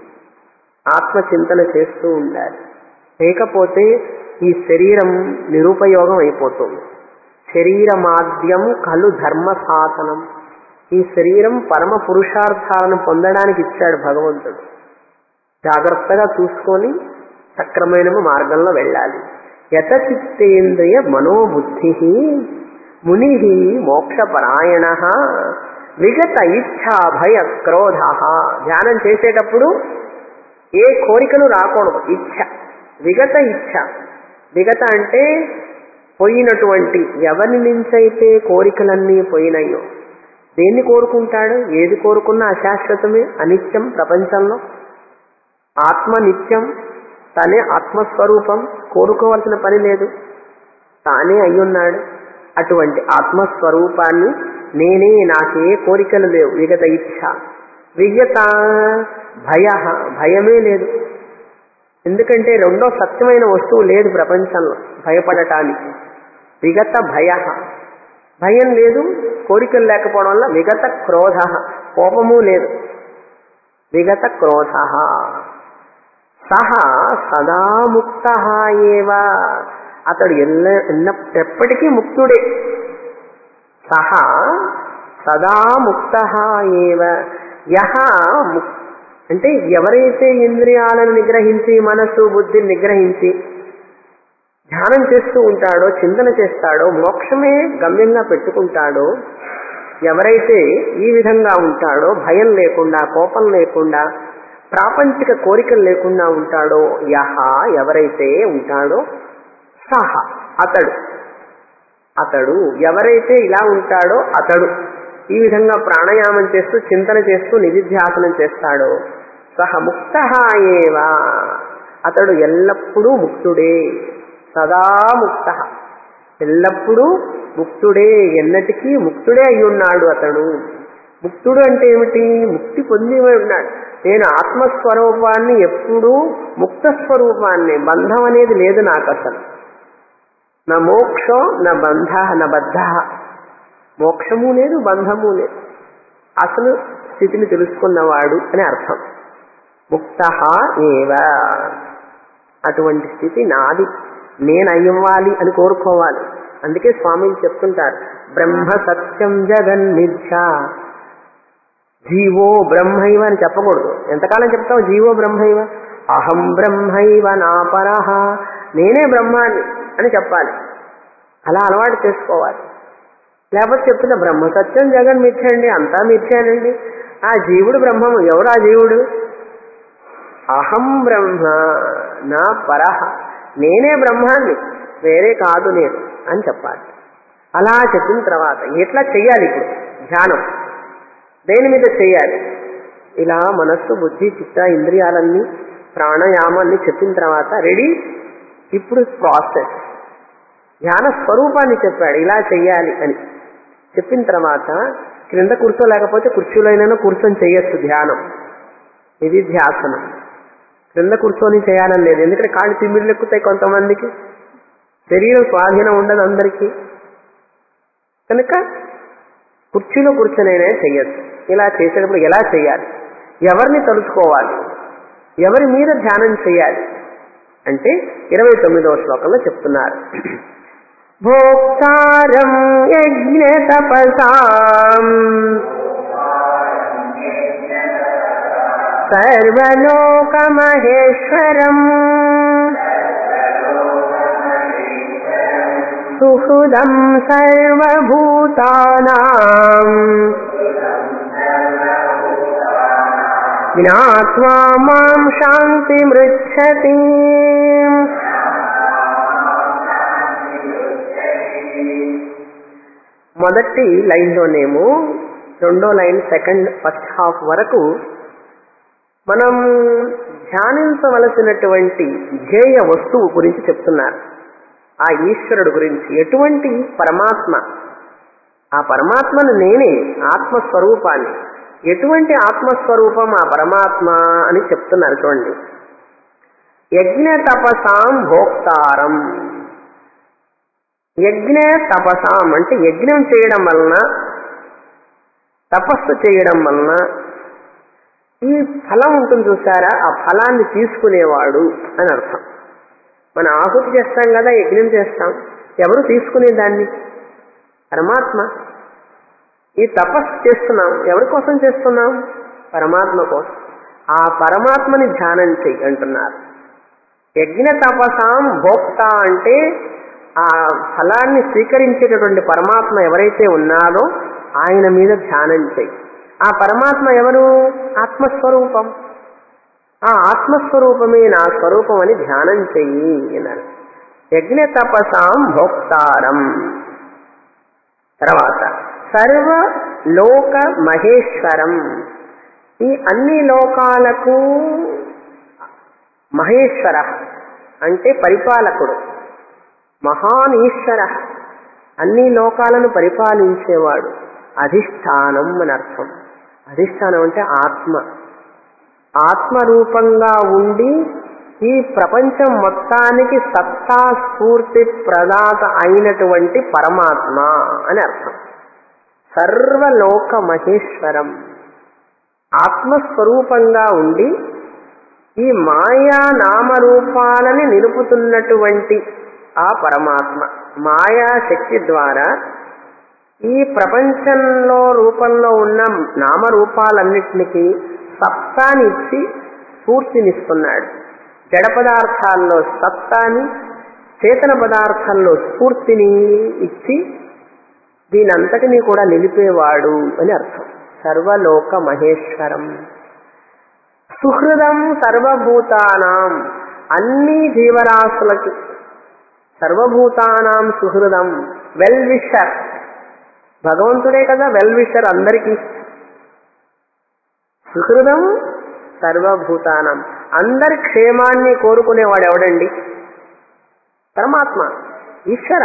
ఆత్మచింతన చేస్తూ ఉండాలి లేకపోతే ఈ శరీరం నిరుపయోగం అయిపోతుంది శరీరమాద్యం కలు ధర్మ సాధనం ఈ శరీరం పరమ పురుషార్థాలను పొందడానికి ఇచ్చాడు భగవంతుడు జాగ్రత్తగా చూసుకొని సక్రమైన మార్గంలో వెళ్ళాలి యత చిత్తేంద్రియ మనోబుద్ధి ముని మోక్షపరాయణ విగత ఇచ్ఛా భయ క్రోధ ధ్యానం చేసేటప్పుడు ఏ కోరికలు రాకూడదు ఇచ్ఛ విగత ఇచ్ఛ విగత అంటే పోయినటువంటి ఎవరి నుంచైతే కోరికలన్నీ పోయినాయో దేన్ని కోరుకుంటాడు ఏది కోరుకున్నా అశాశ్వతమే అనిత్యం ప్రపంచంలో ఆత్మ నిత్యం తనే ఆత్మస్వరూపం కోరుకోవాల్సిన పని లేదు తానే అయ్యున్నాడు అటువంటి ఆత్మస్వరూపాన్ని నేనే నాకే కోరికలు లేవు విగత ఇచ్ఛ విగత భయ భయమే లేదు ఎందుకంటే రెండో సత్యమైన వస్తువు లేదు ప్రపంచంలో భయపడటానికి విగత భయ భయం లేదు కోరికలు లేకపోవడం వల్ల విగత క్రోధ కోపము లేదు విగత క్రోధ సహ సదా ముక్త ఏవ అతడు ఎల్ల ఎన్న ఎప్పటికీ ముక్తుడే సహ సదా ముక్త ఏవ యహ అంటే ఎవరైతే ఇంద్రియాలను నిగ్రహించి మనస్సు బుద్ధిని నిగ్రహించి ధ్యానం చేస్తూ ఉంటాడో చింతన చేస్తాడో మోక్షమే గమ్యంగా పెట్టుకుంటాడో ఎవరైతే ఈ విధంగా ఉంటాడో భయం లేకుండా కోపం లేకుండా ప్రాపంచిక కోరికలు లేకుండా ఉంటాడో యహ ఎవరైతే ఉంటాడో సహ అతడు అతడు ఎవరైతే ఇలా ఉంటాడో అతడు ఈ విధంగా ప్రాణాయామం చేస్తూ చింతన చేస్తూ నిధిధ్యాసనం చేస్తాడో సహ ముక్త ఏవా అతడు ఎల్లప్పుడూ ముక్తుడే సదా ముక్త ఎల్లప్పుడూ ముక్తుడే ఎన్నటికీ ముక్తుడే అయి ఉన్నాడు అతడు ముక్తుడు అంటే ఏమిటి ముక్తి పొంది ఉన్నాడు నేను ఆత్మస్వరూపాన్ని ఎప్పుడూ ముక్త స్వరూపాన్ని బంధం అనేది లేదు నాకు అసలు నా మోక్షో నా బంధ నా బద్ధ మోక్షము లేదు బంధము లేదు అసలు స్థితిని తెలుసుకున్నవాడు అని అర్థం ముక్త ఏవ అటువంటి స్థితి నాది నేను అయ్యవ్వాలి అని కోరుకోవాలి అందుకే స్వామిని చెప్తుంటారు బ్రహ్మ సత్యం జగన్ మిథ్య జీవో బ్రహ్మైవ అని చెప్పకూడదు ఎంతకాలం చెప్తావు జీవో బ్రహ్మైవ అహం బ్రహ్మైవ నా పరహ నేనే బ్రహ్మాన్ని అని చెప్పాలి అలా అలవాటు చేసుకోవాలి లేకపోతే చెప్తున్నా బ్రహ్మ సత్యం జగన్ మిథ్య అండి అంతా మిథ్యానండి ఆ జీవుడు బ్రహ్మము ఎవడు ఆ జీవుడు అహం బ్రహ్మ నా పరహ నేనే బ్రహ్మాన్ని వేరే కాదు నేను అని చెప్పాలి అలా చెప్పిన తర్వాత ఎట్లా చెయ్యాలి ఇప్పుడు ధ్యానం దేని మీద చెయ్యాలి ఇలా మనస్సు బుద్ధి చిత్త ఇంద్రియాలన్నీ ప్రాణాయామాన్ని చెప్పిన తర్వాత రెడీ ఇప్పుడు ప్రాసెస్ ధ్యాన స్వరూపాన్ని చెప్పాడు ఇలా చెయ్యాలి అని చెప్పిన తర్వాత క్రింద కూర్చోలేకపోతే కుర్చీలోనైనా కూర్చొని చేయొచ్చు ధ్యానం ఇది ధ్యాసనం క్రింద కూర్చొని చేయాలని లేదు ఎందుకంటే కాళ్ళు తిమ్మిళ్ళు ఎక్కుతాయి కొంతమందికి శరీరం స్వాధీనం ఉండదు అందరికీ కనుక కుర్చీలో కూర్చొనైనా చెయ్యొచ్చు ఇలా చేసేటప్పుడు ఎలా చేయాలి ఎవరిని తలుచుకోవాలి ఎవరి మీద ధ్యానం చేయాలి అంటే ఇరవై తొమ్మిదవ శ్లోకంలో చెప్తున్నారు భోక్తారం యజ్ఞ తపసాం సర్వలోకమహేశ్వరం సుహృదం సర్వభూతానాం జ్ఞాత్వా మాం శాంతిమృచ్చతి మొదటి లైన్లోనేమో రెండో లైన్ సెకండ్ ఫస్ట్ హాఫ్ వరకు మనం ధ్యానించవలసినటువంటి ధ్యేయ వస్తువు గురించి చెప్తున్నారు ఆ ఈశ్వరుడు గురించి ఎటువంటి పరమాత్మ ఆ పరమాత్మను నేనే ఆత్మస్వరూపాన్ని ఎటువంటి ఆత్మస్వరూపం ఆ పరమాత్మ అని చెప్తున్నారు చూడండి యజ్ఞ తపసాం భోక్తారం యజ్ఞ తపసాం అంటే యజ్ఞం చేయడం వలన తపస్సు చేయడం వలన ఈ ఫలం ఉంటుంది చూసారా ఆ ఫలాన్ని తీసుకునేవాడు అని అర్థం మన ఆహుతి చేస్తాం కదా యజ్ఞం చేస్తాం ఎవరు తీసుకునే దాన్ని పరమాత్మ ఈ తపస్సు చేస్తున్నాం ఎవరి కోసం చేస్తున్నాం పరమాత్మ కోసం ఆ పరమాత్మని ధ్యానం చెయ్యి అంటున్నారు యజ్ఞ తపసాం భోక్త అంటే ఆ ఫలాన్ని స్వీకరించేటటువంటి పరమాత్మ ఎవరైతే ఉన్నారో ఆయన మీద ధ్యానం చెయ్యి ఆ పరమాత్మ ఎవరు ఆత్మస్వరూపం ఆ ఆత్మస్వరూపమే నా స్వరూపం అని ధ్యానం చెయ్యి అన్నారు యజ్ఞ తపసాం భోక్తారం తర్వాత సర్వ లోక మహేశ్వరం ఈ అన్ని లోకాలకు మహేశ్వర అంటే పరిపాలకుడు మహాన్ ఈశ్వర అన్ని లోకాలను పరిపాలించేవాడు అధిష్టానం అని అర్థం అధిష్టానం అంటే ఆత్మ ఆత్మరూపంగా ఉండి ఈ ప్రపంచం మొత్తానికి సత్తా స్ఫూర్తి ప్రదాత అయినటువంటి పరమాత్మ అని అర్థం సర్వలోక మహేశ్వరం ఆత్మస్వరూపంగా ఉండి ఈ మాయా నామరూపాలని నిలుపుతున్నటువంటి ఆ పరమాత్మ మాయా శక్తి ద్వారా ఈ ప్రపంచంలో రూపంలో ఉన్న నామరూపాలన్నిటికీ సత్తాని ఇచ్చి స్ఫూర్తినిస్తున్నాడు జడ పదార్థాల్లో సత్తాని చేతన పదార్థాల్లో స్ఫూర్తిని ఇచ్చి దీనంతటినీ కూడా నిలిపేవాడు అని అర్థం సర్వలోక మహేశ్వరం సుహృదం సర్వభూతానాం అన్ని జీవరాశులకి సర్వభూతానాం సుహృదం వెల్ విషర్ భగవంతుడే కదా వెల్ విషర్ అందరికీ సుహృదం సర్వభూతానం అందరి క్షేమాన్ని కోరుకునేవాడు ఎవడండి పరమాత్మ ఈశ్వర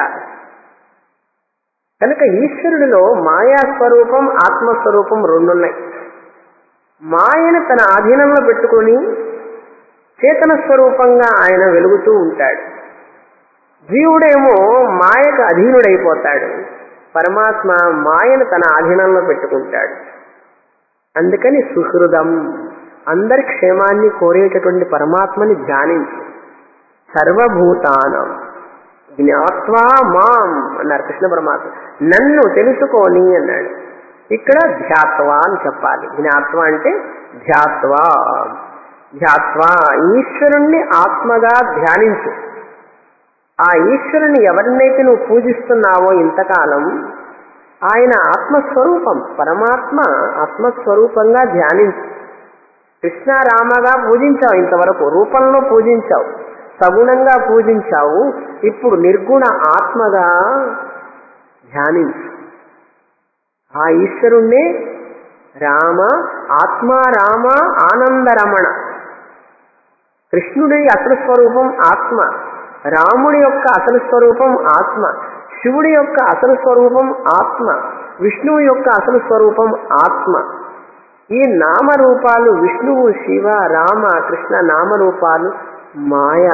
కనుక ఈశ్వరుడిలో మాయా స్వరూపం ఆత్మస్వరూపం రెండున్నాయి మాయను తన ఆధీనంలో పెట్టుకొని చేతన స్వరూపంగా ఆయన వెలుగుతూ ఉంటాడు జీవుడేమో మాయకు అధీనుడైపోతాడు పరమాత్మ మాయను తన ఆధీనంలో పెట్టుకుంటాడు అందుకని సుహృదం అందరి క్షేమాన్ని కోరేటటువంటి పరమాత్మని ధ్యానించు సర్వభూతానం జ్ఞాత్వా మాం అన్నారు కృష్ణ పరమాత్మ నన్ను తెలుసుకొని అన్నాడు ఇక్కడ ధ్యాత్వా అని చెప్పాలి జ్ఞాత్వ అంటే ధ్యాత్వా ధ్యాత్వా ఈశ్వరుణ్ణి ఆత్మగా ధ్యానించు ఆ ఈశ్వరుని ఎవరినైతే నువ్వు పూజిస్తున్నావో ఇంతకాలం ఆయన ఆత్మస్వరూపం పరమాత్మ ఆత్మస్వరూపంగా ధ్యానించు కృష్ణ రామగా పూజించావు ఇంతవరకు రూపంలో పూజించావు సగుణంగా పూజించావు ఇప్పుడు నిర్గుణ ఆత్మగా ధ్యానించు ఆ ఈశ్వరుణ్ణే రామ ఆత్మ రామ ఆనందరమణ కృష్ణుడి అసలు స్వరూపం ఆత్మ రాముడి యొక్క అసలు స్వరూపం ఆత్మ శివుడి యొక్క అసలు స్వరూపం ఆత్మ విష్ణువు యొక్క అసలు స్వరూపం ఆత్మ ఈ నామరూపాలు విష్ణువు శివ రామ కృష్ణ నామరూపాలు మాయ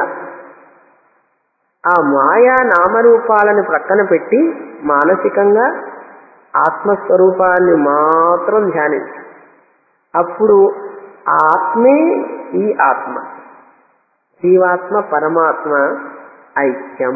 ఆ మాయా నామరూపాలను ప్రక్కన పెట్టి మానసికంగా ఆత్మస్వరూపాన్ని మాత్రం ధ్యానించు అప్పుడు ఆ ఆత్మే ఈ ఆత్మ జీవాత్మ పరమాత్మ ఐక్యం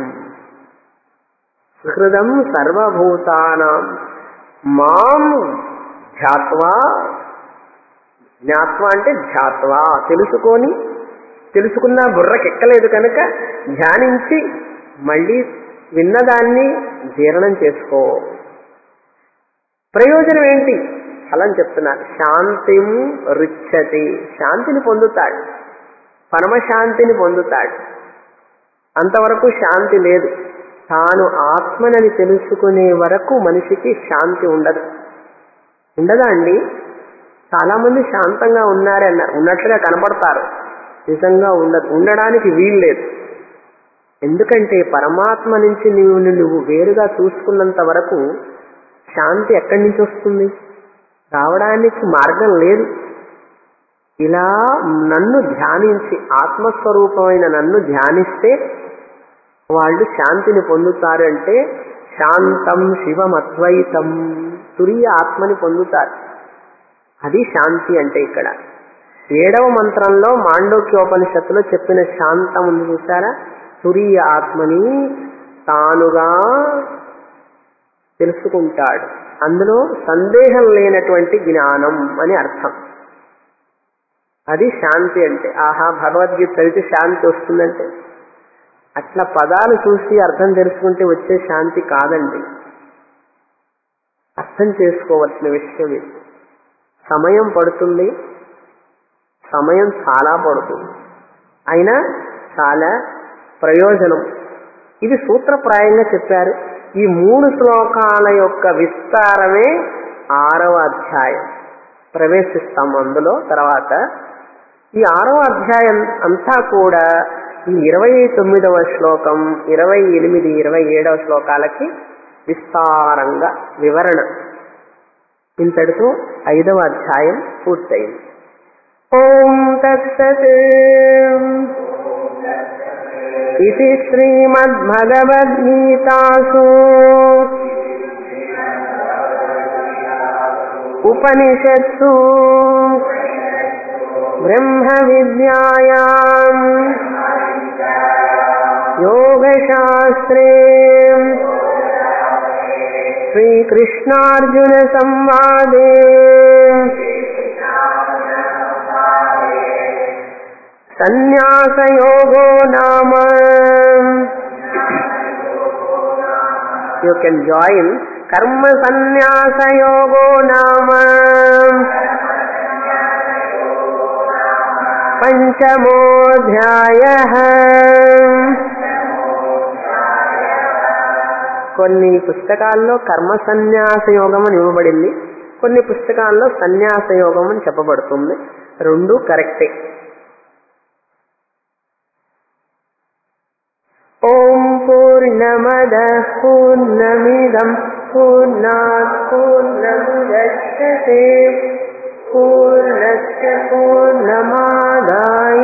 సుహృదం సర్వభూతానం మాం ధ్యాత్వా జ్ఞాత్వ అంటే ధ్యాత్వా తెలుసుకొని తెలుసుకున్న బుర్రకెక్కలేదు కనుక ధ్యానించి మళ్ళీ విన్నదాన్ని జీర్ణం చేసుకో ప్రయోజనం ఏంటి ఫలం చెప్తున్నారు శాంతిం రుచ్చతి శాంతిని పొందుతాడు పరమశాంతిని పొందుతాడు అంతవరకు శాంతి లేదు తాను ఆత్మనని తెలుసుకునే వరకు మనిషికి శాంతి ఉండదు ఉండదా అండి చాలా మంది శాంతంగా ఉన్నారే అన్నారు ఉన్నట్లుగా కనపడతారు నిజంగా ఉండదు ఉండడానికి వీలు లేదు ఎందుకంటే పరమాత్మ నుంచి నువ్వు నువ్వు వేరుగా చూసుకున్నంత వరకు శాంతి ఎక్కడి నుంచి వస్తుంది రావడానికి మార్గం లేదు ఇలా నన్ను ధ్యానించి ఆత్మస్వరూపమైన నన్ను ధ్యానిస్తే వాళ్ళు శాంతిని పొందుతారంటే శాంతం శివమద్వైతం తురియ ఆత్మని పొందుతారు అది శాంతి అంటే ఇక్కడ ఏడవ మంత్రంలో మాండోక్యోపనిషత్తులో చెప్పిన శాంతం ఉంది చూసారా తురియ ఆత్మని తానుగా తెలుసుకుంటాడు అందులో సందేహం లేనటువంటి జ్ఞానం అని అర్థం అది శాంతి అంటే ఆహా భగవద్గీత చదివితే శాంతి వస్తుందంటే అట్లా పదాలు చూసి అర్థం తెలుసుకుంటే వచ్చే శాంతి కాదండి అర్థం చేసుకోవలసిన విషయం ఇది సమయం పడుతుంది సమయం చాలా పడుతుంది అయినా చాలా ప్రయోజనం ఇది సూత్రప్రాయంగా చెప్పారు ఈ మూడు శ్లోకాల యొక్క విస్తారమే ఆరవ అధ్యాయం ప్రవేశిస్తాం అందులో తర్వాత ఈ ఆరవ అధ్యాయం అంతా కూడా ఈ ఇరవై తొమ్మిదవ శ్లోకం ఇరవై ఎనిమిది ఇరవై ఏడవ శ్లోకాలకి విస్తారంగా వివరణ ఇంతటితో ఐదవ అధ్యాయం పూర్తయింది ఓం తత్సత్ ఇది శ్రీమద్భగవద్గీతాసు ఉపనిషత్సు బ్రహ్మ విద్యాయాం యోగశాస్త్రే శ్రీకృష్ణార్జున సంవాదే సన్యాసయోగో నామ యూ కెన్ జాయిన్ కర్మ సన్యాసయోగో నామ పంచమోధ్యాయ కొన్ని పుస్తకాల్లో కర్మ సన్యాస యోగం అని ఇవ్వబడింది కొన్ని పుస్తకాల్లో సన్యాస యోగం అని చెప్పబడుతుంది రెండు కరెక్టే ఓం పూర్ణమద పూర్ణమిదం పూర్ణాత్ పూర్ణముద్యతే పూర్ణస్య పూర్ణమాదాయ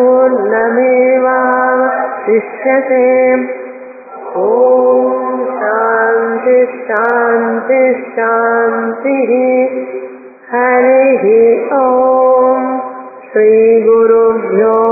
పూర్ణమేవాశిష్యతే ఓం శాంతి శాంతి శాంతి హరి ఓం శ్రీ గురుభ్యో